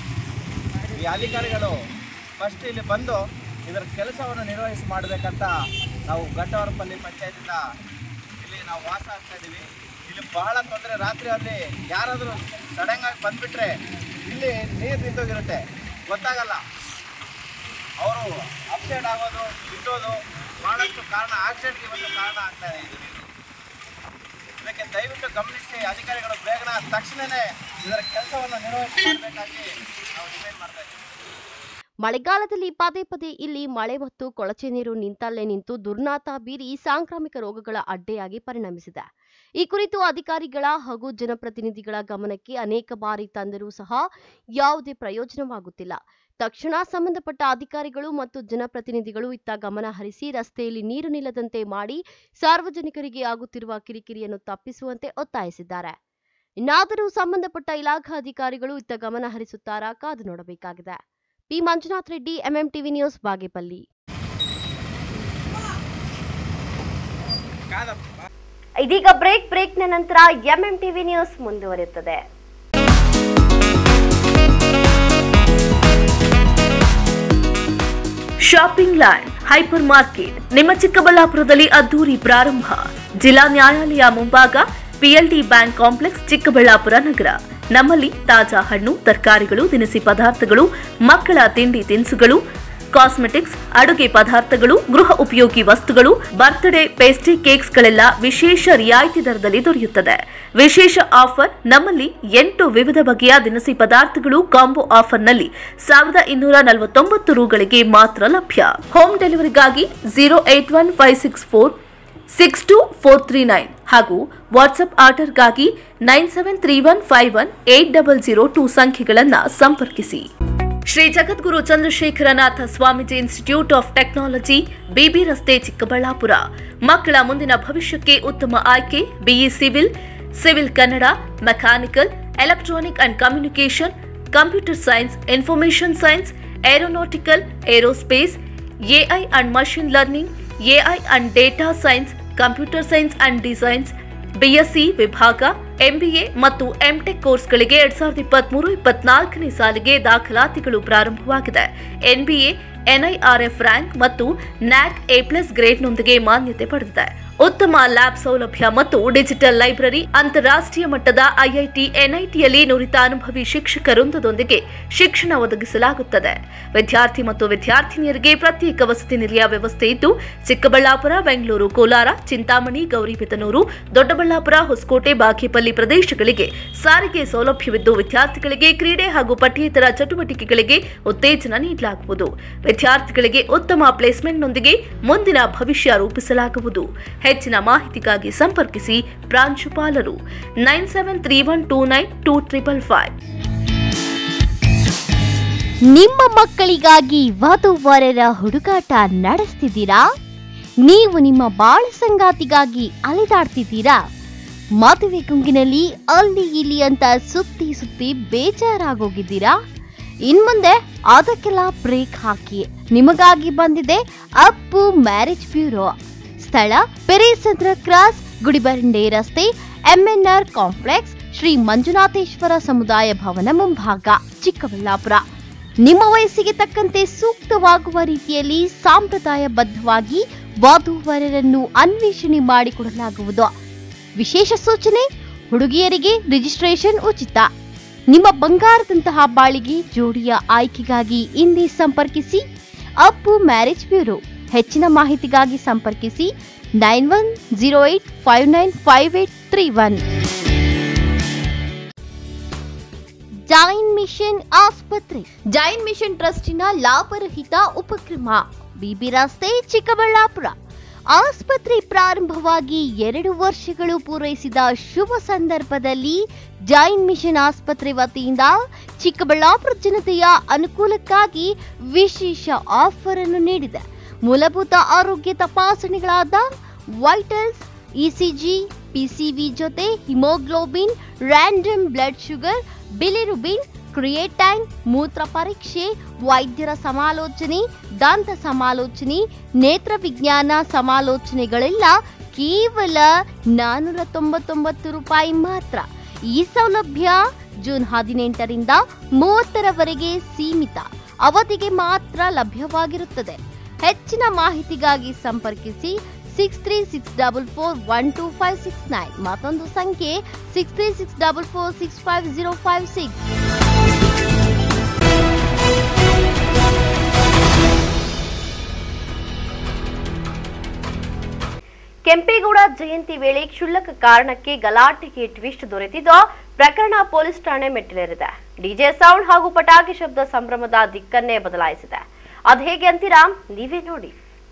Speaker 7: ಈ ಅಧಿಕಾರಿಗಳು ಫಸ್ಟ್ ಇಲ್ಲಿ ಬಂದು ಇದರ ಕೆಲಸವನ್ನು ನಿರ್ವಹಿಸಿ ಮಾಡಬೇಕಂತ ನಾವು ಘಟ್ಟವರಪಲ್ಲಿ ಪಂಚಾಯತಿಂದ ಇಲ್ಲಿ ನಾವು ವಾಸ ಆಗ್ತಾ ಇದ್ದೀವಿ ಇಲ್ಲಿ ಬಹಳ ತೊಂದರೆ ರಾತ್ರಿಯಲ್ಲಿ ಯಾರಾದರೂ ಸಡನ್ ಆಗಿ ಬಂದ್ಬಿಟ್ರೆ ಇಲ್ಲಿ ನೀರು ನಿಂತೋಗಿರುತ್ತೆ ಗೊತ್ತಾಗಲ್ಲ ಅವರು ಅಪ್ಸೆಟ್ ಆಗೋದು ಬಿಟ್ಟೋದು ಬಹಳಷ್ಟು ಕಾರಣ ಆಕ್ಸಿಡೆಂಟ್ಗೆ ಒಂದು ಕಾರಣ ಆಗ್ತಾ ಇದೆ ಇದು ನೀರು. ಇದಕ್ಕೆ ದಯವಿಟ್ಟು ಗಮನಿಸಿ ಅಧಿಕಾರಿಗಳು ಬೇಗನ ತಕ್ಷಣವೇ ಇದರ ಕೆಲಸವನ್ನು ನಿರ್ವಹಿಸಿ ಮಾಡಬೇಕಾಗಿ ನಾವು ಡಿಮ್ಯಾಂಡ್ ಮಾಡ್ತಾ ಇದ್ದೀವಿ
Speaker 1: ಮಳೆಗಾಲದಲ್ಲಿ ಪದೇ ಪದೇ ಇಲ್ಲಿ ಮಳೆ ಮತ್ತು ಕೊಳಚೆ ನೀರು ನಿಂತಲ್ಲೇ ನಿಂತು ದುರ್ನಾತ ಬೀರಿ ಸಾಂಕ್ರಾಮಿಕ ರೋಗಗಳ ಅಡ್ಡೆಯಾಗಿ ಪರಿಣಮಿಸಿದೆ ಈ ಕುರಿತು ಅಧಿಕಾರಿಗಳ ಹಾಗೂ ಜನಪ್ರತಿನಿಧಿಗಳ ಗಮನಕ್ಕೆ ಅನೇಕ ಬಾರಿ ತಂದರೂ ಸಹ ಯಾವುದೇ ಪ್ರಯೋಜನವಾಗುತ್ತಿಲ್ಲ ತಕ್ಷಣ ಸಂಬಂಧಪಟ್ಟ ಅಧಿಕಾರಿಗಳು ಮತ್ತು ಜನಪ್ರತಿನಿಧಿಗಳು ಇತ್ತ ಗಮನ ಹರಿಸಿ ರಸ್ತೆಯಲ್ಲಿ ನೀರು ನಿಲ್ಲದಂತೆ ಮಾಡಿ ಸಾರ್ವಜನಿಕರಿಗೆ ಆಗುತ್ತಿರುವ ಕಿರಿಕಿರಿಯನ್ನು ತಪ್ಪಿಸುವಂತೆ ಒತ್ತಾಯಿಸಿದ್ದಾರೆ ಇನ್ನಾದರೂ ಸಂಬಂಧಪಟ್ಟ ಇಲಾಖಾ ಅಧಿಕಾರಿಗಳು ಇತ್ತ ಗಮನ ಹರಿಸುತ್ತಾರಾ ಕಾದು ನೋಡಬೇಕಾಗಿದೆ P Manjunath Reddy MMTV news Bagepalli ಇದೀಗ ಬ್ರೇಕ್ ಬ್ರೇಕ್ನ ನಂತರ ಎಂಎಂಟಿವಿ ನ್ಯೂಸ್ ಮುಂದುವರಿಯುತ್ತದೆ
Speaker 8: ಶಾಪಿಂಗ್ ಲ್ಯಾಂಡ್ ಹೈಪರ್ ಮಾರ್ಕೆಟ್ ನಿಮ್ಮ ಚಿಕ್ಕಬಳ್ಳಾಪುರದಲ್ಲಿ ಅದ್ದೂರಿ ಪ್ರಾರಂಭ ಜಿಲ್ಲಾ ನ್ಯಾಯಾಲಯ ಮುಂಭಾಗ ಪಿಎಲ್ಡಿ ಬ್ಯಾಂಕ್ ಕಾಂಪ್ಲೆಕ್ಸ್ ಚಿಕ್ಕಬಳ್ಳಾಪುರ ನಗರ ನಮ್ಮಲ್ಲಿ ತಾಜಾ ಹಣ್ಣು ತರಕಾರಿಗಳು ದಿನಸಿ ಪದಾರ್ಥಗಳು ಮಕ್ಕಳ ತಿಂಡಿ ತಿನಿಸುಗಳು ಕಾಸ್ಮೆಟಿಕ್ಸ್ ಅಡುಗೆ ಪದಾರ್ಥಗಳು ಗೃಹ ಉಪಯೋಗಿ ವಸ್ತುಗಳು ಬರ್ತ್ಡೇ ಪೇಸ್ಟ್ರಿ ಕೇಕ್ಸ್ಗಳೆಲ್ಲ ವಿಶೇಷ ರಿಯಾಯಿತಿ ದರದಲ್ಲಿ ದೊರೆಯುತ್ತದೆ ವಿಶೇಷ ಆಫರ್ ನಮ್ಮಲ್ಲಿ ಎಂಟು ವಿವಿಧ ಬಗೆಯ ದಿನಸಿ ಪದಾರ್ಥಗಳು ಕಾಂಬೋ ಆಫರ್ನಲ್ಲಿ ಸಾವಿರದ ಇನ್ನೂರ ನಲವತ್ತೊಂಬತ್ತು ರೂಗಳಿಗೆ ಮಾತ್ರ ಲಭ್ಯ ಹೋಮ್ ಡೆಲಿವರಿಗಾಗಿ zero eight one five six four six two four three nine ಹಾಗೂ ವಾಟ್ಸ್ಆಪ್ ಆರ್ಡರ್ಗಾಗಿ nine seven three one five one eight double zero two ಸಂಖ್ಯೆಗಳನ್ನು ಸಂಪರ್ಕಿಸಿ Shri Jagadguru Chandrashekharanatha Swamiji institute of technology BB ರಸ್ತೆ ಚಿಕ್ಕಬಳ್ಳಾಪುರ ಮಕ್ಕಳ ಮುಂದಿನ ಭವಿಷ್ಯಕ್ಕೆ ಉತ್ತಮ ಆಯ್ಕೆ BE civil civil Kannada mechanical electronic and communication computer science information science aeronautical aerospace AI and machine learning AI and data science computer science and designs BSc ವಿಭಾಗ MBA ಮತ್ತು MTech ಕೋರ್ಸ್ಗಳಿಗೆ ಎರಡ್ ಸಾವಿರದ ಇಪ್ಪತ್ಮೂರು ಇಪ್ಪತ್ನಾಲ್ಕನೇ ಸಾಲಿಗೆ ದಾಖಲಾತಿಗಳು ಪ್ರಾರಂಭವಾಗಿದೆ ಎನ್ಬಿಎ ಎನ್ಐಆರ್ಎಫ್ ರ್ಯಾಂಕ್ ಮತ್ತು ನ್ಯಾಕ್ ಎ ಪ್ಲಸ್ ಗ್ರೇಡ್ನೊಂದಿಗೆ ಮಾನ್ಯತೆ ಪಡೆದಿದೆ ಉತ್ತಮ ಲ್ಯಾಬ್ ಸೌಲಭ್ಯ ಮತ್ತು ಡಿಜಿಟಲ್ ಲೈಬ್ರರಿ ಅಂತಾರಾಷ್ಟ್ರೀಯ ಮಟ್ಟದ ಐಐಟಿ ಎನ್ಐಟಿಯಲ್ಲಿ ನುರಿತ ಅನುಭವಿ ಶಿಕ್ಷಕರೊಂದದೊಂದಿಗೆ ಶಿಕ್ಷಣ ಒದಗಿಸಲಾಗುತ್ತದೆ ವಿದ್ಯಾರ್ಥಿ ಮತ್ತು ವಿದ್ಯಾರ್ಥಿನಿಯರಿಗೆ ಪ್ರತ್ಯೇಕ ವಸತಿ ನಿಲಯ ವ್ಯವಸ್ಥೆ ಇದ್ದು ಚಿಕ್ಕಬಳ್ಳಾಪುರ ಬೆಂಗಳೂರು ಕೋಲಾರ ಚಿಂತಾಮಣಿ ಗೌರಿಬಿದನೂರು ದೊಡ್ಡಬಳ್ಳಾಪುರ ಹೊಸಕೋಟೆ ಬಾಗೇಪಲ್ಲಿ ಪ್ರದೇಶಗಳಿಗೆ ಸಾರಿಗೆ ಸೌಲಭ್ಯವಿದ್ದು ವಿದ್ಯಾರ್ಥಿಗಳಿಗೆ ಕ್ರೀಡೆ ಹಾಗೂ ಪಠ್ಯೇತರ ಚಟುವಟಿಕೆಗಳಿಗೆ ಉತ್ತೇಜನ ನೀಡಲಾಗುವುದು ವಿದ್ಯಾರ್ಥಿಗಳಿಗೆ ಉತ್ತಮ ಪ್ಲೇಸ್ಮೆಂಟ್ನೊಂದಿಗೆ ಮುಂದಿನ ಭವಿಷ್ಯ ರೂಪಿಸಲಾಗುವುದು ಹೆಚ್ಚಿನ ಮಾಹಿತಿಗಾಗಿ ಸಂಪರ್ಕಿಸಿ ಪ್ರಾಂಶುಪಾಲರು nine seven three one two nine two triple five
Speaker 1: ನಿಮ್ಮ ಮಕ್ಕಳಿಗಾಗಿ ವಧುವರರ ಹುಡುಕಾಟ ನಡೆಸ್ತಿದ್ದೀರಾ ನೀವು ನಿಮ್ಮ ಬಾಳ ಸಂಗಾತಿಗಾಗಿ ಅಲೆದಾಡ್ತಿದ್ದೀರಾ ಮದುವೆ ಗುಂಗಿನಲ್ಲಿ ಅಲ್ಲಿ ಇಲ್ಲಿ ಅಂತ ಸುತ್ತಿ ಸುತ್ತಿ ಬೇಜಾರಾಗೋಗಿದ್ದೀರಾ ಇನ್ಮುಂದೆ ಅದಕ್ಕೆಲ್ಲ ಬ್ರೇಕ್ ಹಾಕಿ ನಿಮಗಾಗಿ ಬಂದಿದೆ ಅಪ್ಪು ಮ್ಯಾರೇಜ್ ಬ್ಯೂರೋ ಸ್ಥಳ ಪೆರೇಸಂದ್ರ ಕ್ರಾಸ್ ಗುಡಿಬಂಡೆ ರಸ್ತೆ ಎಂಎನ್ಆರ್ ಕಾಂಪ್ಲೆಕ್ಸ್ ಶ್ರೀ ಮಂಜುನಾಥೇಶ್ವರ ಸಮುದಾಯ ಭವನ ಮುಂಭಾಗ ಚಿಕ್ಕಬಳ್ಳಾಪುರ ನಿಮ್ಮ ವಯಸ್ಸಿಗೆ ತಕ್ಕಂತೆ ಸೂಕ್ತವಾಗುವ ರೀತಿಯಲ್ಲಿ ಸಾಂಪ್ರದಾಯಬದ್ಧವಾಗಿ ವಧುವರರನ್ನು ಅನ್ವೇಷಣೆ ಮಾಡಿಕೊಡಲಾಗುವುದು ವಿಶೇಷ ಸೂಚನೆ ಹುಡುಗಿಯರಿಗೆ ರಿಜಿಸ್ಟ್ರೇಷನ್ ಉಚಿತ ನಿಮ್ಮ ಬಂಗಾರದಂತಹ ಬಾಳಿಗೆ ಜೋಡಿಯ ಆಯ್ಕೆಗಾಗಿ ಇಂದೇ ಸಂಪರ್ಕಿಸಿ ಅಪ್ಪು ಮ್ಯಾರೇಜ್ ಬ್ಯೂರೋ ಹೆಚ್ಚಿನ ಮಾಹಿತಿಗಾಗಿ ಸಂಪರ್ಕಿಸಿ nine one zero eight five nine five eight three one Jain mission ಆಸ್ಪತ್ರೆ ಜೈನ್ ಮಿಷನ್ ಟ್ರಸ್ಟಿನ ಲಾಭರಹಿತ ಉಪಕ್ರಮ ಬಿಬಿ ರಸ್ತೆ ಚಿಕ್ಕಬಳ್ಳಾಪುರ ಆಸ್ಪತ್ರೆ ಪ್ರಾರಂಭವಾಗಿ ಎರಡು ವರ್ಷಗಳು ಪೂರೈಸಿದ ಶುಭ ಸಂದರ್ಭದಲ್ಲಿ ಜೈನ್ ಮಿಷನ್ ಆಸ್ಪತ್ರೆ ವತಿಯಿಂದ ಚಿಕ್ಕಬಳ್ಳಾಪುರ ಜನತೆಯ ಅನುಕೂಲಕ್ಕಾಗಿ ವಿಶೇಷ ಆಫರ್ ಅನ್ನು ನೀಡಿದೆ ಮೂಲಭೂತ ಆರೋಗ್ಯ ತಪಾಸಣೆಗಳಾದ ವೈಟಲ್ಸ್ ಇಸಿಜಿ ಪಿಸಿವಿ ಜೊತೆ haemoglobin random blood sugar bilirubin creatine ಮೂತ್ರ ಪರೀಕ್ಷೆ ವೈದ್ಯರ ಸಮಾಲೋಚನೆ ದಂತ ಸಮಾಲೋಚನೆ ನೇತ್ರ ವಿಜ್ಞಾನ ಸಮಾಲೋಚನೆಗಳೆಲ್ಲ ಕೇವಲ ನಾನ್ನೂರ ತೊಂಬತ್ತೊಂಬತ್ತು ರೂಪಾಯಿ ಮಾತ್ರ ಈ ಸೌಲಭ್ಯ ಜೂನ್ ಹದಿನೆಂಟರಿಂದ ಮೂವತ್ತರವರೆಗೆ ಸೀಮಿತ ಅವಧಿಗೆ ಮಾತ್ರ ಲಭ್ಯವಾಗಿರುತ್ತದೆ ಹೆಚ್ಚಿನ ಮಾಹಿತಿಗಾಗಿ ಸಂಪರ್ಕಿಸಿ six three six double four one two five six nine ಮತ್ತೊಂದು ಸಂಖ್ಯೆ six three six double four six five zero five six Kempegowda Jayanti ವೇಳೆ ಕ್ಷುಲ್ಲಕ ಕಾರಣಕ್ಕೆ ಗಲಾಟೆಗೆ ಟ್ವಿಸ್ಟ್ ದೊರೆತಿದ್ದು ಪ್ರಕರಣ ಪೊಲೀಸ್ ಠಾಣೆ ಮೆಟ್ಟಿಲೇರಿದೆ ಡಿಜೆ ಸೌಂಡ್ ಹಾಗೂ ಪಟಾಕಿ ಶಬ್ದ ಸಂಭ್ರಮದ ದಿಕ್ಕನ್ನೇ ಬದಲಾಯಿಸಿದೆ ಅದ್ ಹೇಗೆ ಅಂತೀರಾ ನೀವೇ ನೋಡಿ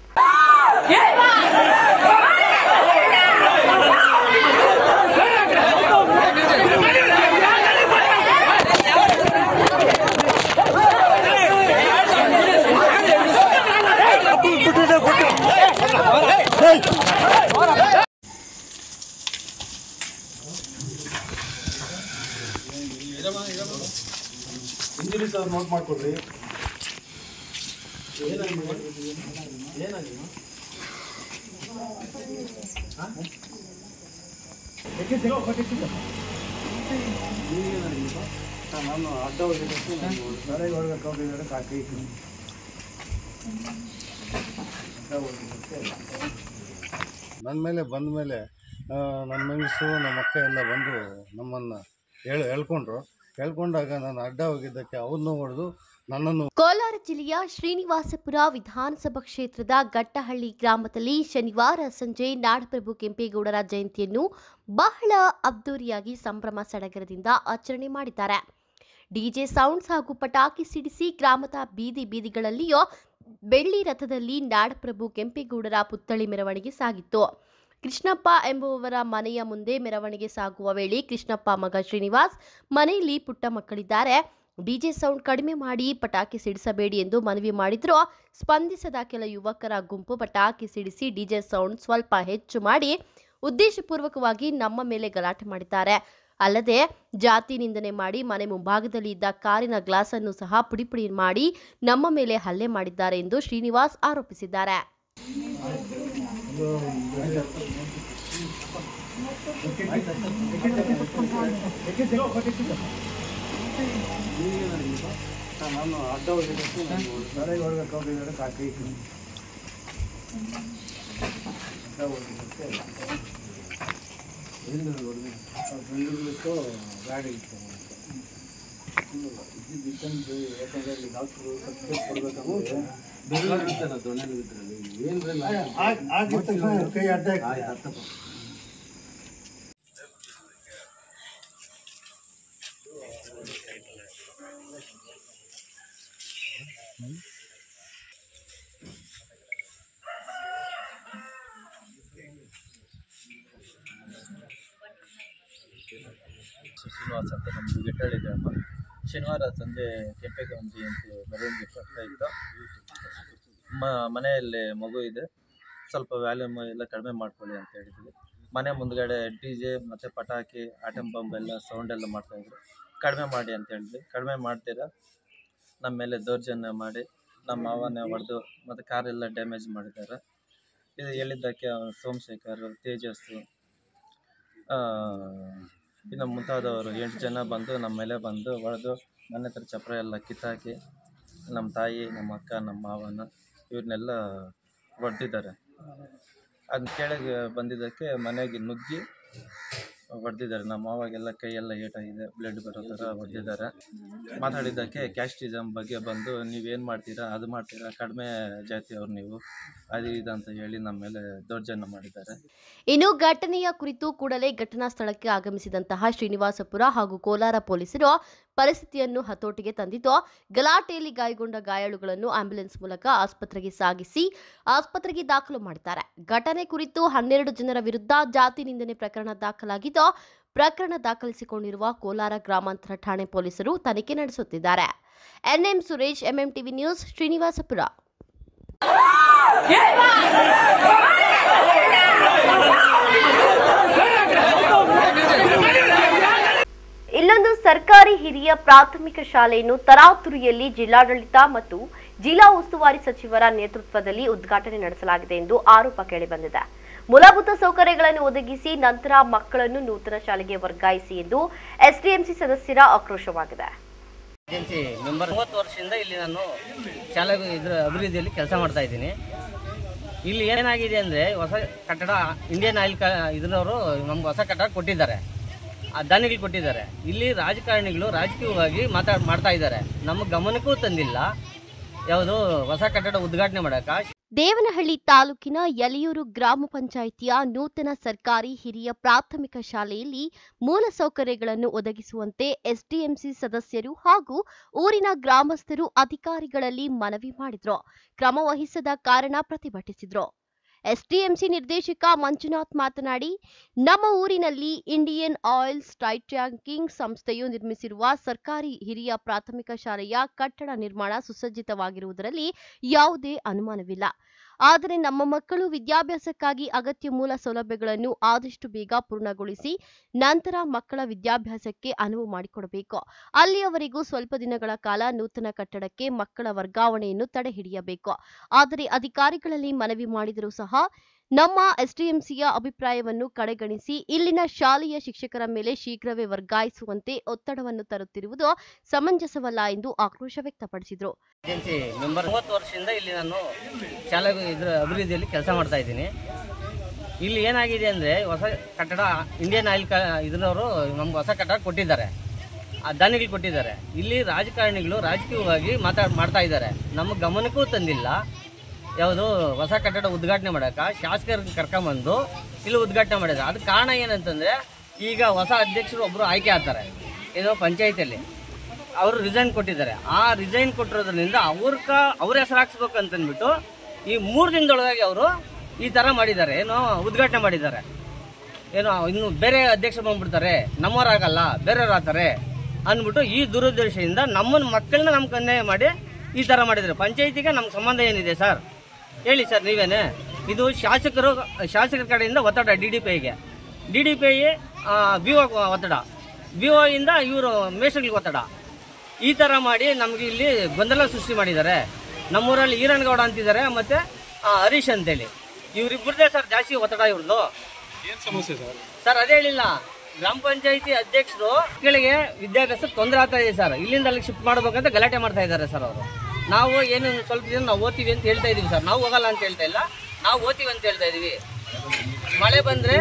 Speaker 5: ಇಂಜಿನಿ ಸರ್ ನೋಟ್ ಮಾಡ್ಕೊಡ್ರಿ ನಾನು ಅಡ್ಡ ಹೋಗಿದ್ದಕ್ಕೆ ನಾನು ತಲೆಗೆ ಹೊಡ್ಬೇಕು ಹೋಗಿದ್ದಾರೆ ಕಾಕಿ ನನ್ನ ಮೇಲೆ ಬಂದ ಮೇಲೆ ನಮ್ಮ ಮಿಸ್ಸು ನಮ್ಮ ಅಕ್ಕ ಎಲ್ಲ ಬಂದು ನಮ್ಮನ್ನು ಹೇಳಿ ಹೇಳ್ಕೊಂಡ್ರು ಹೇಳ್ಕೊಂಡಾಗ ನಾನು ಅಡ್ಡ ಹೋಗಿದ್ದಕ್ಕೆ ಅವ್ರನ್ನೂ ಹೊಡೆದು ನನ್ನನ್ನು
Speaker 1: ಕೋಲಾರ ಜಿಲ್ಲೆಯ ಶ್ರೀನಿವಾಸಪುರ ವಿಧಾನಸಭಾ ಕ್ಷೇತ್ರದ ಗಟ್ಟಹಳ್ಳಿ ಗ್ರಾಮದಲ್ಲಿ ಶನಿವಾರ ಸಂಜೆ ನಾಡಪ್ರಭು ಕೆಂಪೇಗೌಡರ ಜಯಂತಿಯನ್ನು ಬಹಳ ಅದ್ದೂರಿಯಾಗಿ ಸಂಭ್ರಮ ಸಡಗರದಿಂದ ಆಚರಣೆ ಮಾಡಿದ್ದಾರೆ ಡಿಜೆ ಸೌಂಡ್ಸ್ ಹಾಗೂ ಪಟಾಕಿ ಸಿಡಿಸಿ ಗ್ರಾಮದ ಬೀದಿ ಬೀದಿಗಳಲ್ಲಿಯೂ ಬೆಳ್ಳಿ ರಥದಲ್ಲಿ ನಾಡಪ್ರಭು ಕೆಂಪೇಗೌಡರ ಪುತ್ಥಳಿ ಮೆರವಣಿಗೆ ಸಾಗಿತ್ತು ಕೃಷ್ಣಪ್ಪ ಎಂಬುವವರ ಮನೆಯ ಮುಂದೆ ಮೆರವಣಿಗೆ ಸಾಗುವ ವೇಳೆ ಕೃಷ್ಣಪ್ಪ ಮಗ ಶ್ರೀನಿವಾಸ್ ಮನೆಯಲ್ಲಿ ಪುಟ್ಟ ಮಕ್ಕಳಿದ್ದಾರೆ ಡಿಜೆ ಸೌಂಡ್ ಕಡಿಮೆ ಮಾಡಿ ಪಟಾಕಿ ಸಿಡಿಸಬೇಡಿ ಎಂದು ಮನವಿ ಮಾಡಿದ್ರು ಸ್ಪಂದಿಸದ ಕೆಲ ಯುವಕರ ಗುಂಪು ಪಟಾಕಿ ಸಿಡಿಸಿ ಡಿಜೆ ಸೌಂಡ್ ಸ್ವಲ್ಪ ಹೆಚ್ಚು ಮಾಡಿ ಉದ್ದೇಶಪೂರ್ವಕವಾಗಿ ನಮ್ಮ ಮೇಲೆ ಗಲಾಟೆ ಮಾಡಿದ್ದಾರೆ ಅಲ್ಲದೆ ಜಾತಿ ನಿಂದನೆ ಮಾಡಿ ಮನೆ ಮುಂಭಾಗದಲ್ಲಿ ಇದ್ದ ಕಾರಿನ ಗ್ಲಾಸ್ ಅನ್ನು ಸಹ ಪುಡಿ ಪುಡಿ ಮಾಡಿ ನಮ್ಮ ಮೇಲೆ ಹಲ್ಲೆ ಮಾಡಿದ್ದಾರೆ ಎಂದು ಶ್ರೀನಿವಾಸ್ ಆರೋಪಿಸಿದ್ದಾರೆ
Speaker 5: ನಾನು ಅಡ್ಡ ಹೋಗಿದ್ದಕ್ಕೆ ನಾನು ತಲೆಗೆ ಹೊಡ್ಬೇಕು ಹೋಗಿದ್ದಾರೆ ಕಾಕಿ ಕೈ ಅಡ್ಡ
Speaker 9: ಶ್ರೀನಿವಾಸ್ ಅಂತ ನಮ್ಮದು ಗಿಟ್ಟಳ್ಳಿ ಗ್ರಾಮ ಶನಿವಾರ ಸಂಜೆ ಕೆಂಪೇಗೌಡ ಜಯಂತಿ ಮೆರವಣಿಗೆ ಬರ್ತಾ ಇತ್ತು ಮ ಮನೆಯಲ್ಲಿ ಮಗು ಇದೆ ಸ್ವಲ್ಪ ವ್ಯಾಲ್ಯೂಮ್ ಎಲ್ಲ ಕಡಿಮೆ ಮಾಡ್ಕೊಳ್ಳಿ ಅಂತ ಹೇಳಿದ್ವಿ ಮನೆ ಮುಂದ್ಗಡೆ ಡಿ ಜೆ ಮತ್ತು ಪಟಾಕಿ ಆಟಂ ಬಾಂಬ್ ಎಲ್ಲ ಸೌಂಡ್ ಎಲ್ಲ ಮಾಡ್ತಾಯಿದ್ರು ಕಡಿಮೆ ಮಾಡಿ ಅಂತ ಹೇಳಿದ್ವಿ ಕಡಿಮೆ ಮಾಡ್ತೀರಾ ನಮ್ಮ ಮೇಲೆ ದೌರ್ಜನ್ಯ ಮಾಡಿ ನಮ್ಮ ಮಾವನೇ ಹೊಡೆದು ಮತ್ತು ಕಾರೆಲ್ಲ ಡ್ಯಾಮೇಜ್ ಮಾಡಿದ್ದಾರೆ ಇದು ಹೇಳಿದ್ದಕ್ಕೆ ಅವ್ನು ಸೋಮಶೇಖರ್ ತೇಜಸ್ಸು ಆ, ಇನ್ನು ಮುಂತಾದವರು ಎಂಟು ಜನ ಬಂದು ನಮ್ಮ ಮೇಲೆ ಬಂದು ಹೊಡೆದು ಮನೆ ಹತ್ರ ಚಪ್ರ ಎಲ್ಲ ಕಿತ್ತಾಕಿ ನಮ್ಮ ತಾಯಿ ನಮ್ಮ ಅಕ್ಕ ನಮ್ಮ ಮಾವನ ಇವ್ರನ್ನೆಲ್ಲ ಹೊಡೆದಿದ್ದಾರೆ ಅದನ್ನ ಕೆಳಗೆ ಬಂದಿದ್ದಕ್ಕೆ ಮನೆಗೆ ನುಗ್ಗಿ ಹೊಡೆದಿದ್ದಾರೆ ನಮ್ಮ ಮಾವಾಗೆಲ್ಲ ಕೈಯೆಲ್ಲ ಏಟಾಗಿದೆ ಬ್ಲಡ್ ಬರೋ ಥರ ಹೊಡೆದಿದ್ದಾರೆ ಮಾತಾಡಿದ್ದಕ್ಕೆ ಕ್ಯಾಸ್ಟಿಸಮ್ ಬಗ್ಗೆ ಬಂದು ನೀವೇನು ಮಾಡ್ತೀರಾ ಅದು ಮಾಡ್ತೀರಾ ಕಡಿಮೆ ಜಾತಿಯವ್ರು ನೀವು ಅದು ಇದು ಅಂತ ಹೇಳಿ ನಮ್ಮ ಮೇಲೆ ದೌರ್ಜನ್ಯ ಮಾಡಿದ್ದಾರೆ
Speaker 1: ಇನ್ನು ಘಟನೆಯ ಕುರಿತು ಕೂಡಲೇ ಘಟನಾ ಸ್ಥಳಕ್ಕೆ ಆಗಮಿಸಿದಂತಹ ಶ್ರೀನಿವಾಸಪುರ ಹಾಗೂ ಕೋಲಾರ ಪೊಲೀಸರು ಪರಿಸ್ಥಿತಿಯನ್ನು ಹತೋಟಿಗೆ ತಂದಿದ್ದು ಗಲಾಟೆಯಲ್ಲಿ ಗಾಯಗೊಂಡ ಗಾಯಾಳುಗಳನ್ನು ಆಂಬ್ಯುಲೆನ್ಸ್ ಮೂಲಕ ಆಸ್ಪತ್ರೆಗೆ ಸಾಗಿಸಿ ಆಸ್ಪತ್ರೆಗೆ ದಾಖಲು ಮಾಡಿದ್ದಾರೆ ಘಟನೆ ಕುರಿತು ಹನ್ನೆರಡು ಜನರ ವಿರುದ್ಧ ಜಾತಿ ನಿಂದನೆ ಪ್ರಕರಣ ದಾಖಲಾಗಿದ್ದು ಪ್ರಕರಣ ದಾಖಲಿಸಿಕೊಂಡಿರುವ ಕೋಲಾರ ಗ್ರಾಮಾಂತರ ಠಾಣೆ ಪೊಲೀಸರು ತನಿಖೆ ನಡೆಸುತ್ತಿದ್ದಾರೆ NM Suresh MMTV news Srinivaspur ಇಲ್ಲೊಂದು ಸರ್ಕಾರಿ ಹಿರಿಯ ಪ್ರಾಥಮಿಕ ಶಾಲೆಯನ್ನು ತರಾತುರಿಯಲ್ಲಿ ಜಿಲ್ಲಾಡಳಿತ ಮತ್ತು ಜಿಲ್ಲಾ ಉಸ್ತುವಾರಿ ಸಚಿವರ ನೇತೃತ್ವದಲ್ಲಿ ಉದ್ಘಾಟನೆ ನಡೆಸಲಾಗಿದೆ ಎಂದು ಆರೋಪ ಕೇಳಿಬಂದಿದೆ ಮೂಲಭೂತ ಸೌಕರ್ಯಗಳನ್ನು ಒದಗಿಸಿ ನಂತರ ಮಕ್ಕಳನ್ನು ನೂತನ ಶಾಲೆಗೆ ವರ್ಗಾಯಿಸಿ ಎಂದು ಎಸ್ಡಿಎಂಸಿ ಸದಸ್ಯರ ಆಕ್ರೋಶವಾಗಿದೆ
Speaker 10: ಏಜೆನ್ಸಿ ಮೆಂಬರ್ ಮೂವತ್ತು ವರ್ಷದಿಂದ ಇಲ್ಲಿ ನಾನು ಶಾಲೆ ಇದ್ರ ಅಭಿವೃದ್ಧಿಯಲ್ಲಿ ಕೆಲಸ ಮಾಡ್ತಾ ಇದ್ದೀನಿ ಇಲ್ಲಿ ಏನಾಗಿದೆ ಅಂದರೆ ಹೊಸ ಕಟ್ಟಡ ಇಂಡಿಯನ್ ಆಯಿಲ್ ಕ ಇದರವರು ನಮ್ಗೆ ಹೊಸ ಕಟ್ಟಡ ಕೊಟ್ಟಿದ್ದಾರೆ ಆ ದಾನಿಗಳು ಕೊಟ್ಟಿದ್ದಾರೆ ಇಲ್ಲಿ ರಾಜಕಾರಣಿಗಳು ರಾಜಕೀಯವಾಗಿ ಮಾತಾಡ್ ಮಾಡ್ತಾ ಇದ್ದಾರೆ ನಮ್ಮ ಗಮನಕ್ಕೂ ತಂದಿಲ್ಲ ಯಾವುದು ಹೊಸ ಕಟ್ಟಡ ಉದ್ಘಾಟನೆ ಮಾಡೋಕೆ
Speaker 1: ದೇವನಹಳ್ಳಿ ತಾಲೂಕಿನ ಯಲಿಯೂರು ಗ್ರಾಮ ಪಂಚಾಯಿತಿಯ ನೂತನ ಸರ್ಕಾರಿ ಹಿರಿಯ ಪ್ರಾಥಮಿಕ ಶಾಲೆಯಲ್ಲಿ ಮೂಲಸೌಕರ್ಯಗಳನ್ನು ಒದಗಿಸುವಂತೆ ಎಸ್ಡಿಎಂಸಿ ಸದಸ್ಯರು ಹಾಗೂ ಊರಿನ ಗ್ರಾಮಸ್ಥರು ಅಧಿಕಾರಿಗಳಲ್ಲಿ ಮನವಿ ಮಾಡಿದ್ರು ಕ್ರಮ ವಹಿಸದ ಕಾರಣ ಪ್ರತಿಭಟಿಸಿದ್ರು ಎಸ್ಡಿಎಂಸಿ ನಿರ್ದೇಶಕ ಮಂಜುನಾಥ್ ಮಾತನಾಡಿ ನಮ್ಮ ಊರಿನಲ್ಲಿ ಇಂಡಿಯನ್ ಆಯಿಲ್ ಸ್ಟೈಟ್ ಟ್ಯಾಂಕಿಂಗ್ ಸಂಸ್ಥೆಯು ನಿರ್ಮಿಸಿರುವ ಸರ್ಕಾರಿ ಹಿರಿಯ ಪ್ರಾಥಮಿಕ ಶಾಲೆಯ ಕಟ್ಟಡ ನಿರ್ಮಾಣ ಸುಸಜ್ಜಿತವಾಗಿರುವುದರಲ್ಲಿ ಯಾವುದೇ ಅನುಮಾನವಿಲ್ಲ ಆದರೆ ನಮ್ಮ ಮಕ್ಕಳು ವಿದ್ಯಾಭ್ಯಾಸಕ್ಕಾಗಿ ಅಗತ್ಯ ಮೂಲ ಸೌಲಭ್ಯಗಳನ್ನು ಆದಷ್ಟು ಬೇಗ ಪೂರ್ಣಗೊಳಿಸಿ ನಂತರ ಮಕ್ಕಳ ವಿದ್ಯಾಭ್ಯಾಸಕ್ಕೆ ಅನುವು ಮಾಡಿಕೊಡಬೇಕು ಅಲ್ಲಿಯವರೆಗೂ ಸ್ವಲ್ಪ ದಿನಗಳ ಕಾಲ ನೂತನ ಕಟ್ಟಡಕ್ಕೆ ಮಕ್ಕಳ ವರ್ಗಾವಣೆಯನ್ನು ತಡೆಹಿಡಿಯಬೇಕು ಆದರೆ ಅಧಿಕಾರಿಗಳಲ್ಲಿ ಮನವಿ ಮಾಡಿದರೂ ಸಹ ನಮ್ಮ ಎಸ್ಡಿಎಂಸಿಯ ಅಭಿಪ್ರಾಯವನ್ನು ಕಡೆಗಣಿಸಿ ಇಲ್ಲಿನ ಶಾಲೆಯ ಶಿಕ್ಷಕರ ಮೇಲೆ ಶೀಘ್ರವೇ ವರ್ಗಾಯಿಸುವಂತೆ ಒತ್ತಡವನ್ನು ತರುತ್ತಿರುವುದು ಸಮಂಜಸವಲ್ಲ ಎಂದು ಆಕ್ರೋಶ ವ್ಯಕ್ತಪಡಿಸಿದರು
Speaker 10: ಏಜೆನ್ಸಿ ಮೆಂಬರ್ ಮೂವತ್ತು ವರ್ಷದಿಂದ ಇಲ್ಲಿ ನಾನು ಶಾಲೆ ಇದ್ರ ಅಭಿವೃದ್ಧಿಯಲ್ಲಿ ಕೆಲಸ ಮಾಡ್ತಾ ಇದ್ದೀನಿ ಇಲ್ಲಿ ಏನಾಗಿದೆ ಅಂದರೆ ಹೊಸ ಕಟ್ಟಡ ಇಂಡಿಯನ್ ಆಯಿಲ್ ಕ ಇದರವರು ನಮ್ಗೆ ಹೊಸ ಕಟ್ಟಡ ಕೊಟ್ಟಿದ್ದಾರೆ ಆ ದಾನಿಗಳು ಕೊಟ್ಟಿದ್ದಾರೆ ಇಲ್ಲಿ ರಾಜಕಾರಣಿಗಳು ರಾಜಕೀಯವಾಗಿ ಮಾತಾಡ್ ಮಾಡ್ತಾ ಇದ್ದಾರೆ ನಮ್ಮ ಗಮನಕ್ಕೂ ತಂದಿಲ್ಲ ಯಾವುದು ಹೊಸ ಕಟ್ಟಡ ಉದ್ಘಾಟನೆ ಮಾಡೋಕೆ ಶಾಸಕರನ್ನ ಕರ್ಕೊಂಬಂದು ಇಲ್ಲಿ ಉದ್ಘಾಟನೆ ಮಾಡಿದ್ದಾರೆ ಅದಕ್ಕೆ ಕಾರಣ ಏನಂತಂದರೆ ಈಗ ಹೊಸ ಅಧ್ಯಕ್ಷರು ಒಬ್ಬರು ಆಯ್ಕೆ ಆಗ್ತಾರೆ ಏನೋ ಪಂಚಾಯತಿಯಲ್ಲಿ ಅವರು ರಿಸೈನ್ ಕೊಟ್ಟಿದ್ದಾರೆ ಆ ರಿಸೈನ್ ಕೊಟ್ಟಿರೋದ್ರಿಂದ ಅವ್ರಕ ಅವ್ರ ಹೆಸರು ಹಾಕ್ಸ್ಬೇಕು ಅಂತಂದ್ಬಿಟ್ಟು ಈ ಮೂರು ದಿನದೊಳಗಾಗಿ ಅವರು ಈ ಥರ ಮಾಡಿದ್ದಾರೆ ಏನೋ ಉದ್ಘಾಟನೆ ಮಾಡಿದ್ದಾರೆ ಏನೋ ಇನ್ನು ಬೇರೆ ಅಧ್ಯಕ್ಷರು ಬಂದ್ಬಿಡ್ತಾರೆ ನಮ್ಮವರಾಗಲ್ಲ ಬೇರೆಯವ್ರು ಆಗ್ತಾರೆ ಅಂದ್ಬಿಟ್ಟು ಈ ದುರುದ್ದೇಶದಿಂದ ನಮ್ಮನ್ನ ಮಕ್ಕಳನ್ನ ನಮ್ಮ ಕನ್ಯಾಯ ಮಾಡಿ ಈ ಥರ ಮಾಡಿದ್ದಾರೆ ಪಂಚಾಯತಿಗೆ ನಮ್ಮ ಸಂಬಂಧ ಏನಿದೆ ಸರ್ ಹೇಳಿ ಸರ್ ನೀವೇನೆ ಇದು ಶಾಸಕರು ಶಾಸಕರ ಕಡೆಯಿಂದ ಒತ್ತಡ ಡಿ ಡಿ ಪಿ ಐಗೆ D D P I B O ಒತ್ತಡ ಬಿ ಒ ಇಂದ ಇವರು ಮೇಷಗಳಿಗೆ ಒತ್ತಡ ಈ ಥರ ಮಾಡಿ ನಮಗೆ ಇಲ್ಲಿ ಗೊಂದಲ ಸೃಷ್ಟಿ ಮಾಡಿದ್ದಾರೆ ನಮ್ಮೂರಲ್ಲಿ ಈರಣ್ಗೌಡ ಅಂತಿದ್ದಾರೆ ಮತ್ತೆ ಆ, ಹರೀಶ್ ಅಂತೇಳಿ ಇವರಿಬ್ಬರದೇ ಸರ್ ಜಾಸ್ತಿ ಒತ್ತಡ ಇವ್ರದ್ದು ಸರ್ ಅದೇ ಹೇಳಿಲ್ಲ ಗ್ರಾಮ ಪಂಚಾಯತಿ ಅಧ್ಯಕ್ಷರು ಮಕ್ಕಳಿಗೆ ವಿದ್ಯಾಭ್ಯಾಸ ತೊಂದರೆ ಆಗ್ತಾ ಇದೆ ಸರ್ ಇಲ್ಲಿಂದ ಅಲ್ಲಿಗೆ ಶಿಫ್ಟ್ ಮಾಡ್ಬೇಕಂತ ಗಲಾಟೆ ಮಾಡ್ತಾ ಇದ್ದಾರೆ ಸರ್ ಅವರು ನಾವು ಏನು ಸ್ವಲ್ಪ ದಿನ ನಾವು ಓದ್ತೀವಿ ಅಂತ ಹೇಳ್ತಾ ಇದೀವಿ ಸರ್ ನಾವು ಹೋಗಲ್ಲ ಅಂತ ಹೇಳ್ತಾ ಇಲ್ಲ ನಾವು ಓದ್ತೀವಿ ಅಂತ ಹೇಳ್ತಾ ಇದೀವಿ ಮಳೆ ಬಂದ್ರೆ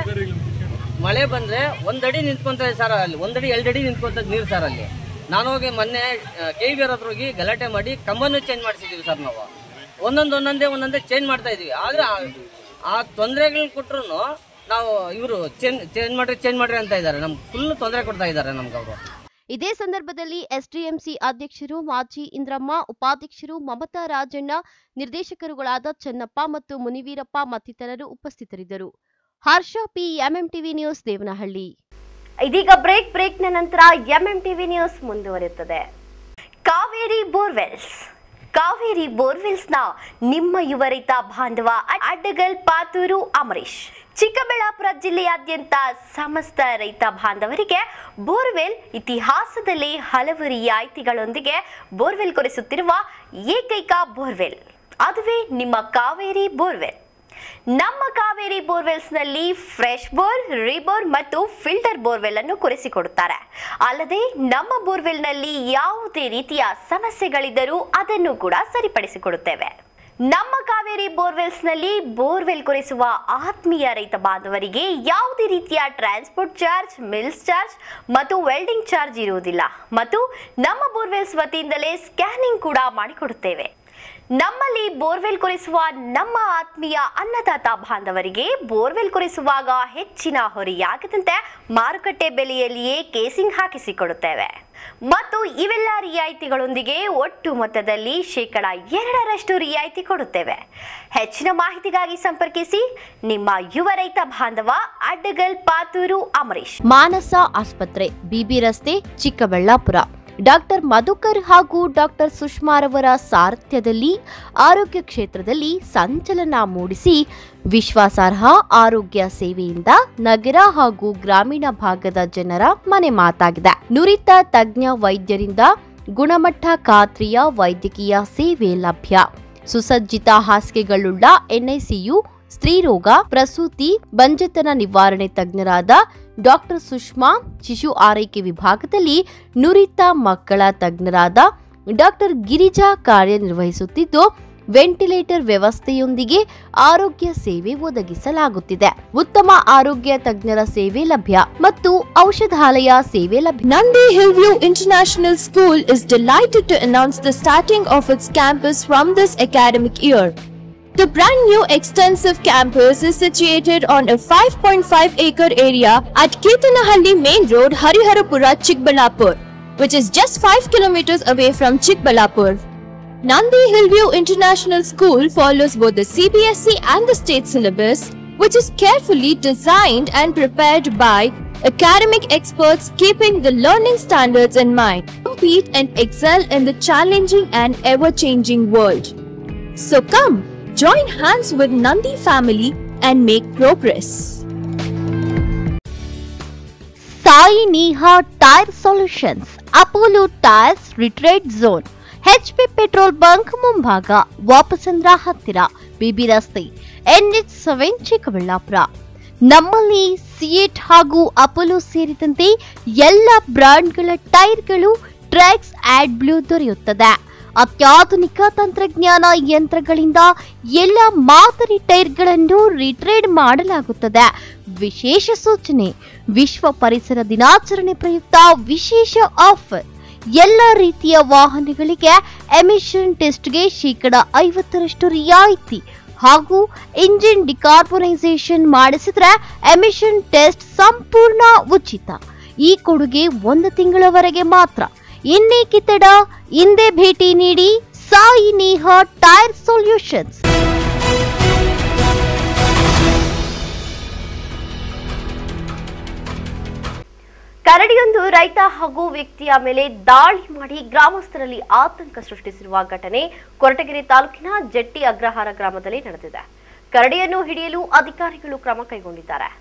Speaker 10: ಮಳೆ ಬಂದ್ರೆ ಒಂದಡಿ ನಿಂತ್ಕೊಂತದೆ ಸರ್ ಅಲ್ಲಿ ಒಂದಡಿ ಎರಡಡಿ ನಿಂತ್ಕೊಂತದ್ ನೀರು ಸರ್ ಅಲ್ಲಿ ನಾನು ಹೋಗಿ ಮೊನ್ನೆ ಕೆ ವಿ ಹತ್ರ ಹೋಗಿ ಗಲಾಟೆ ಮಾಡಿ ಕಂಬನೂ ಚೇಂಜ್ ಮಾಡಿಸಿದೀವಿ ಸರ್ ನಾವು ಒಂದೊಂದು ಒಂದೊಂದೇ ಒಂದೊಂದೇ ಚೇಂಜ್ ಮಾಡ್ತಾ ಇದೀವಿ ಆದ್ರೆ ಆ- ಆ ತೊಂದರೆಗಳನ್ನ ಕೊಟ್ರು ನಾವು ಇವರು ಚೇಂಜ್ ಚೇಂಜ್ ಮಾಡ್ರಿ ಚೇಂಜ್ ಮಾಡ್ರಿ ಅಂತ ಇದ್ದಾರೆ ನಮ್ಗೆ ಫುಲ್ ತೊಂದರೆ ಕೊಡ್ತಾ ಇದ್ದಾರೆ ನಮ್ಗೆ ಅವರು
Speaker 1: ಇದೇ ಸಂದರ್ಭದಲ್ಲಿ ಎಸ್ಡಿಎಂಸಿ ಅಧ್ಯಕ್ಷರು ಮಾಜಿ ಇಂದ್ರಮ್ಮ ಉಪಾಧ್ಯಕ್ಷರು ಮಮತಾ ರಾಜಣ್ಣ ನಿರ್ದೇಶಕರುಗಳಾದ ಚೆನ್ನಪ್ಪ ಮತ್ತು ಮುನಿವೀರಪ್ಪ ಮತ್ತಿತರರು ಉಪಸ್ಥಿತರಿದ್ದರು Harsha P MMTV news Devanahalli
Speaker 11: ಇದೀಗ ಬ್ರೇಕ್ ಬ್ರೇಕ್ನ ನಂತರ ಎಂಎಂ ಟಿವಿ ನ್ಯೂಸ್ ಮುಂದುವರಿಯುತ್ತದೆ ಕಾವೇರಿ ಬೋರ್ವೆಲ್ಸ್ ಕಾವೇರಿ ಬೋರ್ವೆಲ್ಸ್ನ ನಿಮ್ಮ ಯುವ ರೈತ ಬಾಂಧವ ಅಡ್ಡಗಲ್ ಪಾತೂರು ಅಮರೀಶ್ ಚಿಕ್ಕಬಳ್ಳಾಪುರ ಜಿಲ್ಲೆಯಾದ್ಯಂತ ಸಮಸ್ತ ರೈತ ಬಾಂಧವರಿಗೆ ಬೋರ್ವೆಲ್ ಇತಿಹಾಸದಲ್ಲಿ ಹಲವು ರಿಯಾಯಿತಿಗಳೊಂದಿಗೆ ಬೋರ್ವೆಲ್ ಕೊರೆಸುತ್ತಿರುವ ಏಕೈಕ ಬೋರ್ವೆಲ್ ಅದುವೇ ನಿಮ್ಮ ಕಾವೇರಿ ಬೋರ್ವೆಲ್ ನಮ್ಮ ಕಾವೇರಿ ಬೋರ್ವೆಲ್ಸ್ನಲ್ಲಿ ಫ್ರೆಶ್ ಬೋರ್ ರಿಬೋರ್ ಮತ್ತು ಫಿಲ್ಟರ್ ಬೋರ್ವೆಲ್ ಅನ್ನು ಕೊರೆಸಿಕೊಡುತ್ತಾರೆ ಅಲ್ಲದೆ ನಮ್ಮ ಬೋರ್ವೆಲ್ನಲ್ಲಿ ಯಾವುದೇ ರೀತಿಯ ಸಮಸ್ಯೆಗಳಿದ್ದರೂ ಅದನ್ನು ಕೂಡ ಸರಿಪಡಿಸಿಕೊಡುತ್ತೇವೆ ನಮ್ಮ ಕಾವೇರಿ ಬೋರ್ವೆಲ್ಸ್ನಲ್ಲಿ ಬೋರ್ವೆಲ್ ಕೊರೆಸುವ ಆತ್ಮೀಯ ರೈತ ಬಾಂಧವರಿಗೆ ಯಾವುದೇ ರೀತಿಯ ಟ್ರಾನ್ಸ್ಪೋರ್ಟ್ ಚಾರ್ಜ್ ಮಿಲ್ಸ್ ಚಾರ್ಜ್ ಮತ್ತು ವೆಲ್ಡಿಂಗ್ ಚಾರ್ಜ್ ಇರುವುದಿಲ್ಲ ಮತ್ತು ನಮ್ಮ ಬೋರ್ವೆಲ್ಸ್ ವತಿಯಿಂದಲೇ ಸ್ಕ್ಯಾನಿಂಗ್ ಕೂಡ ಮಾಡಿಕೊಡುತ್ತೇವೆ ನಮ್ಮಲ್ಲಿ ಬೋರ್ವೆಲ್ ಕೊರೆಸುವ ನಮ್ಮ ಆತ್ಮೀಯ ಅನ್ನದಾತ ಬಾಂಧವರಿಗೆ ಬೋರ್ವೆಲ್ ಕೊರೆಸುವಾಗ ಹೆಚ್ಚಿನ ಹೊರೆಯಾಗದಂತೆ ಮಾರುಕಟ್ಟೆ ಬೆಲೆಯಲ್ಲಿಯೇ ಕೇಸಿಂಗ್ ಹಾಕಿಸಿಕೊಡುತ್ತೇವೆ ಮತ್ತು ಇವೆಲ್ಲ ರಿಯಾಯಿತಿಗಳೊಂದಿಗೆ ಒಟ್ಟು ಮೊತ್ತದಲ್ಲಿ ಶೇಕಡ ಎರಡರಷ್ಟು ರಿಯಾಯಿತಿ ಕೊಡುತ್ತೇವೆ ಹೆಚ್ಚಿನ ಮಾಹಿತಿಗಾಗಿ ಸಂಪರ್ಕಿಸಿ ನಿಮ್ಮ ಯುವ ರೈತ ಬಾಂಧವ ಅಡ್ಡಗಲ್ ಪಾತೂರು ಅಮರೀಶ್
Speaker 1: ಮಾನಸ ಆಸ್ಪತ್ರೆ ಬಿಬಿ ರಸ್ತೆ ಚಿಕ್ಕಬಳ್ಳಾಪುರ ಡಾಕ್ಟರ್ ಮಧುಕರ್ ಹಾಗೂ ಡಾಕ್ಟರ್ ಸುಷ್ಮಾರವರ ಸಾರಥ್ಯದಲ್ಲಿ ಆರೋಗ್ಯ ಕ್ಷೇತ್ರದಲ್ಲಿ ಸಂಚಲನ ಮೂಡಿಸಿ ವಿಶ್ವಾಸಾರ್ಹ ಆರೋಗ್ಯ ಸೇವೆಯಿಂದ ನಗರ ಹಾಗೂ ಗ್ರಾಮೀಣ ಭಾಗದ ಜನರ ಮನೆ ಮಾತಾಗಿದೆ ನುರಿತ ತಜ್ಞ ವೈದ್ಯರಿಂದ ಗುಣಮಟ್ಟ ಖಾತ್ರಿಯ ವೈದ್ಯಕೀಯ ಸೇವೆ ಲಭ್ಯ ಸುಸಜ್ಜಿತ ಹಾಸಿಗೆಗಳುಳ್ಳ ಎನ್ಐಸಿಯು ಸ್ತ್ರೀರೋಗ ಪ್ರಸೂತಿ ಬಂಜೆತನ ನಿವಾರಣೆ ತಜ್ಞರಾದ ಡಾಕ್ಟರ್ ಸುಷ್ಮಾ ಶಿಶು ಆರೈಕೆ ವಿಭಾಗದಲ್ಲಿ ನುರಿತ ಮಕ್ಕಳ ತಜ್ಞರಾದ ಡಾಕ್ಟರ್ ಗಿರಿಜಾ ಕಾರ್ಯನಿರ್ವಹಿಸುತ್ತಿದ್ದು ವೆಂಟಿಲೇಟರ್ ವ್ಯವಸ್ಥೆಯೊಂದಿಗೆ ಆರೋಗ್ಯ ಸೇವೆ ಒದಗಿಸಲಾಗುತ್ತಿದೆ ಉತ್ತಮ ಆರೋಗ್ಯ ತಜ್ಞರ ಸೇವೆ ಲಭ್ಯ ಮತ್ತು ಔಷಧಾಲಯ ಸೇವೆ ಲಭ್ಯ
Speaker 12: Nandi Hillview International School is delighted to announce the starting of its campus from this academic year. The brand new extensive campus is situated on a 5.5 acre area at Ketanahalli Main Road, Hariharapura, Chikbalapur, which is just 5 kilometers away from Chikbalapur. Nandi Hillview International School follows both the CBSE and the state syllabus, which is carefully designed and prepared by academic experts keeping the learning standards in mind, compete and excel in the challenging and ever-changing world. So come, join hands with Nandi family and make progress.
Speaker 1: Sai Neeha tyre solutions Apollo tyres retread zone HP petrol bunk ಮುಂಭಾಗ ವಾಪಸಂದ್ರ ಹತ್ತಿರ ಬಿಬಿ ರಸ್ತೆ NH seven Chikkaballapur ನಮ್ಮಲ್ಲಿ ಸಿಯೇಟ್ ಹಾಗೂ Apollo ಸೇರಿದಂತೆ ಎಲ್ಲ ಬ್ರಾಂಡ್ಗಳ ಟೈರ್ಗಳು tax add blue ದೊರೆಯುತ್ತದೆ ಅತ್ಯಾಧುನಿಕ ತಂತ್ರಜ್ಞಾನ ಯಂತ್ರಗಳಿಂದ ಎಲ್ಲ ಮಾದರಿ ಟೈರ್ಗಳನ್ನು ರಿಟ್ರೇಡ್ ಮಾಡಲಾಗುತ್ತದೆ ವಿಶೇಷ ಸೂಚನೆ ವಿಶ್ವ ಪರಿಸರ ದಿನಾಚರಣೆ ಪ್ರಯುಕ್ತ ವಿಶೇಷ ಆಫರ್ ಎಲ್ಲ ರೀತಿಯ ವಾಹನಗಳಿಗೆ ಎಮಿಷನ್ ಟೆಸ್ಟ್ಗೆ ಶೇಕಡ ಐವತ್ತರಷ್ಟು ರಿಯಾಯಿತಿ ಹಾಗೂ ಇಂಜಿನ್ ಡಿಕಾರ್ಬನೈಸೇಷನ್ ಮಾಡಿಸಿದ್ರೆ ಎಮಿಷನ್ ಟೆಸ್ಟ್ ಸಂಪೂರ್ಣ ಉಚಿತ ಈ ಕೊಡುಗೆ ಒಂದು ತಿಂಗಳವರೆಗೆ ಮಾತ್ರ ಇನ್ನೇಕೆ ತಡ ಹಿಂದೆ ಭೇಟಿ ನೀಡಿ ಸಾಯಿ ನೇಹ ಟೈರ್ ಸೊಲ್ಯೂಷನ್ಸ್
Speaker 11: ಕರಡಿಯೊಂದು ರೈತ ಹಾಗೂ ವ್ಯಕ್ತಿಯ ಮೇಲೆ ದಾಳಿ ಮಾಡಿ ಗ್ರಾಮಸ್ಥರಲ್ಲಿ ಆತಂಕ ಸೃಷ್ಟಿಸಿರುವ ಘಟನೆ ಕೊರಟಗೆರೆ ತಾಲೂಕಿನ ಜಟ್ಟಿ ಅಗ್ರಹಾರ ಗ್ರಾಮದಲ್ಲಿ ನಡೆದಿದೆ ಕರಡಿಯನ್ನು ಹಿಡಿಯಲು ಅಧಿಕಾರಿಗಳು ಕ್ರಮ ಕೈಗೊಂಡಿದ್ದಾರೆ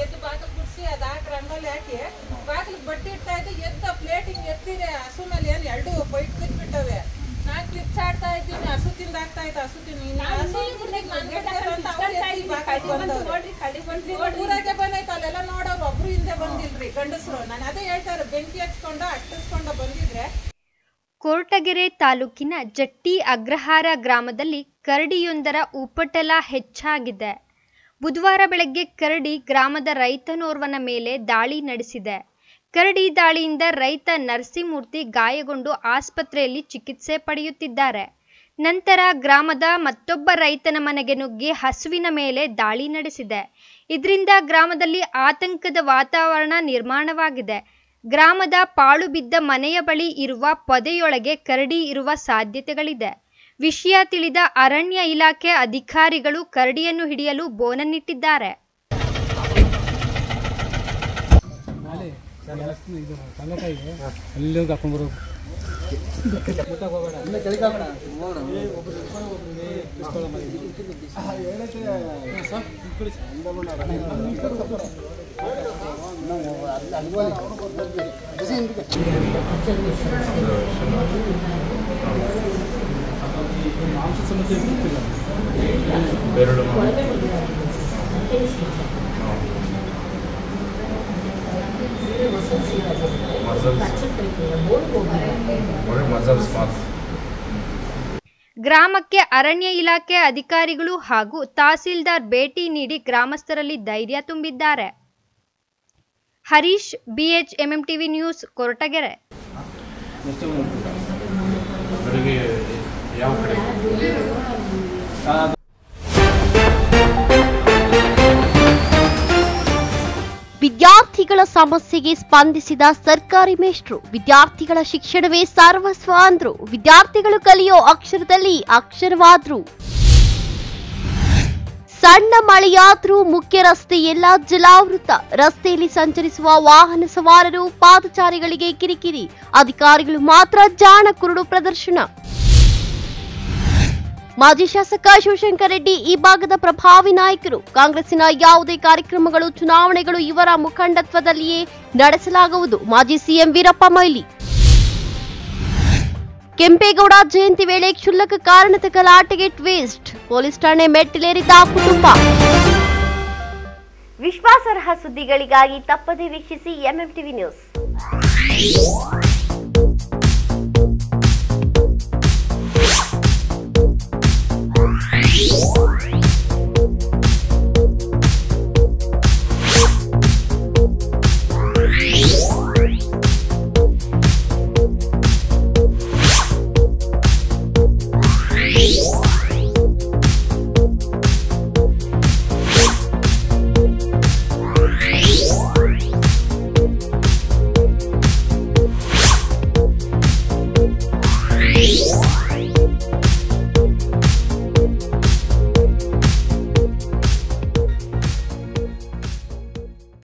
Speaker 13: ಎದ್ದು ಬಾಗಿಲು ಬಿಡಿಸಿ ಅದು ಹಾಕಿ ರಂಗೋಲಿ ಹಾಕಿ ಬಾಗಿಲು ಬಟ್ಟೆ ಇಡ್ತಾ ಇದ್ದೆ ಎದ್ದ ಪ್ಲೇಟಿಂಗ್ ಎತ್ತಿದೆ ಹಸು ಮೇಲೆ ಏನು ಎರಡು ಬೈಟ್ ಬಿಟ್ಬಿಟ್ಟವೆ ನಾನ್ ಕಿರ್ಚಾಡ್ತಾ ಇದ್ದೀನಿ ಹಸು ತಿಂದಾಗ್ತಾ ಇತ್ತು ಹಸು ತಿಂದು ಇನ್ನು ಹಸು ಗೆಡ್ಡೆರು ಅಂತ ಅವ್ರು ಎತ್ತಿ ಬಾಗಿಲು ಬಂದವ್ರೆ. ಊರಾಗೆ ಬಂದೈತೆ ಅಲ್ಲೆಲ್ಲ ನೋಡೋರು ಒಬ್ರು ಹಿಂದೆ ಬಂದಿಲ್ರಿ ಗಂಡಸರು ನಾನು ಅದೇ ಹೇಳ್ತಾರೆ ಬೆಂಕಿ ಹಚ್ಕೊಂಡು ಅಟ್ಟಿಸ್ಕೊಂಡು ಬಂದಿದ್ರೆ
Speaker 14: ಕೊರಟಗೆರೆ ತಾಲೂಕಿನ ಜಟ್ಟಿ ಅಗ್ರಹಾರ ಗ್ರಾಮದಲ್ಲಿ ಕರಡಿಯೊಂದರ ಉಪಟಳ ಹೆಚ್ಚಾಗಿದೆ ಬುಧವಾರ ಬೆಳಗ್ಗೆ ಕರಡಿ ಗ್ರಾಮದ ರೈತನೋರ್ವನ ಮೇಲೆ ದಾಳಿ ನಡೆಸಿದೆ ಕರಡಿ ದಾಳಿಯಿಂದ ರೈತ ನರಸಿಂಹಮೂರ್ತಿ ಗಾಯಗೊಂಡು ಆಸ್ಪತ್ರೆಯಲ್ಲಿ ಚಿಕಿತ್ಸೆ ಪಡೆಯುತ್ತಿದ್ದಾರೆ ನಂತರ ಗ್ರಾಮದ ಮತ್ತೊಬ್ಬ ರೈತನ ಮನೆಗೆ ನುಗ್ಗಿ ಹಸುವಿನ ಮೇಲೆ ದಾಳಿ ನಡೆಸಿದೆ ಇದರಿಂದ ಗ್ರಾಮದಲ್ಲಿ ಆತಂಕದ ವಾತಾವರಣ ನಿರ್ಮಾಣವಾಗಿದೆ ಗ್ರಾಮದ ಪಾಳು ಬಿದ್ದ ಮನೆಯ ಬಳಿ ಇರುವ ಪೊದೆಯೊಳಗೆ ಕರಡಿ ಇರುವ ಸಾಧ್ಯತೆಗಳಿದೆ ವಿಷಯ ತಿಳಿದ ಅರಣ್ಯ ಇಲಾಖೆ ಅಧಿಕಾರಿಗಳು ಕರಡಿಯನ್ನು ಹಿಡಿಯಲು ಬೋನನ್ನಿಟ್ಟಿದ್ದಾರೆ
Speaker 15: ಅಲ್ಲಿ ಹಾಕೊಂಡ್ಬರು ಮಾಂಸ ಸಮಸ್ಯೆ ಗೊತ್ತಿಲ್ಲ
Speaker 16: ಬೆರಳು ಮಸಲ್ಸ್ ಮಾಸ್
Speaker 14: ಗ್ರಾಮಕ್ಕೆ ಅರಣ್ಯ ಇಲಾಖೆ ಅಧಿಕಾರಿಗಳು ಹಾಗೂ ತಹಸೀಲ್ದಾರ್ ಭೇಟಿ ನೀಡಿ ಗ್ರಾಮಸ್ಥರಲ್ಲಿ ಧೈರ್ಯ ತುಂಬಿದ್ದಾರೆ Harish B H MMTV news Koratagere
Speaker 16: ಬೆಳಗ್ಗೆ ಯಾವ ಕಡೆ
Speaker 1: ವಿದ್ಯಾರ್ಥಿಗಳ ಸಮಸ್ಯೆಗೆ ಸ್ಪಂದಿಸಿದ ಸರ್ಕಾರಿ ಮೇಷ್ಟ್ರು ವಿದ್ಯಾರ್ಥಿಗಳ ಶಿಕ್ಷಣವೇ ಸರ್ವಸ್ವ ಅಂದ್ರು ವಿದ್ಯಾರ್ಥಿಗಳು ಕಲಿಯೋ ಅಕ್ಷರದಲ್ಲಿ ಅಕ್ಷರವಾದ್ರು ಸಣ್ಣ ಮಳೆಯಾದ್ರೂ ಮುಖ್ಯ ರಸ್ತೆ ಎಲ್ಲ ಜಲಾವೃತ ರಸ್ತೆಯಲ್ಲಿ ಸಂಚರಿಸುವ ವಾಹನ ಸವಾರರು ಪಾದಚಾರಿಗಳಿಗೆ ಕಿರಿಕಿರಿ ಅಧಿಕಾರಿಗಳು ಮಾತ್ರ ಜಾಣ ಕುರುಡು ಪ್ರದರ್ಶನ ಮಾಜಿ ಶಾಸಕ ಶಿವಶಂಕರ್ ರೆಡ್ಡಿ ಈ ಭಾಗದ ಪ್ರಭಾವಿ ನಾಯಕರು ಕಾಂಗ್ರೆಸ್ಸಿನ ಯಾವುದೇ ಕಾರ್ಯಕ್ರಮಗಳು ಚುನಾವಣೆಗಳು ಇವರ ಮುಖಂಡತ್ವದಲ್ಲಿಯೇ ನಡೆಸಲಾಗುವುದು ಮಾಜಿ ಸಿಎಂ ವೀರಪ್ಪ ಮೊಯ್ಲಿ ಕೆಂಪೇಗೌಡ ಜಯಂತಿ ವೇಳೆ ಕ್ಷುಲ್ಲಕ ಕಾರಣದ ಗಲಾಟೆಗೆ ಟ್ವಿಸ್ಟ್ ಪೊಲೀಸ್ ಠಾಣೆ ಮೆಟ್ಟಿಲೇರಿದ್ದ ಕುಟುಂಬ
Speaker 11: ವಿಶ್ವಾಸಾರ್ಹ ಸುದ್ದಿಗಳಿಗಾಗಿ ತಪ್ಪದೇ ವೀಕ್ಷಿಸಿ ಎಂಎಂ ಟಿವಿ ನ್ಯೂಸ್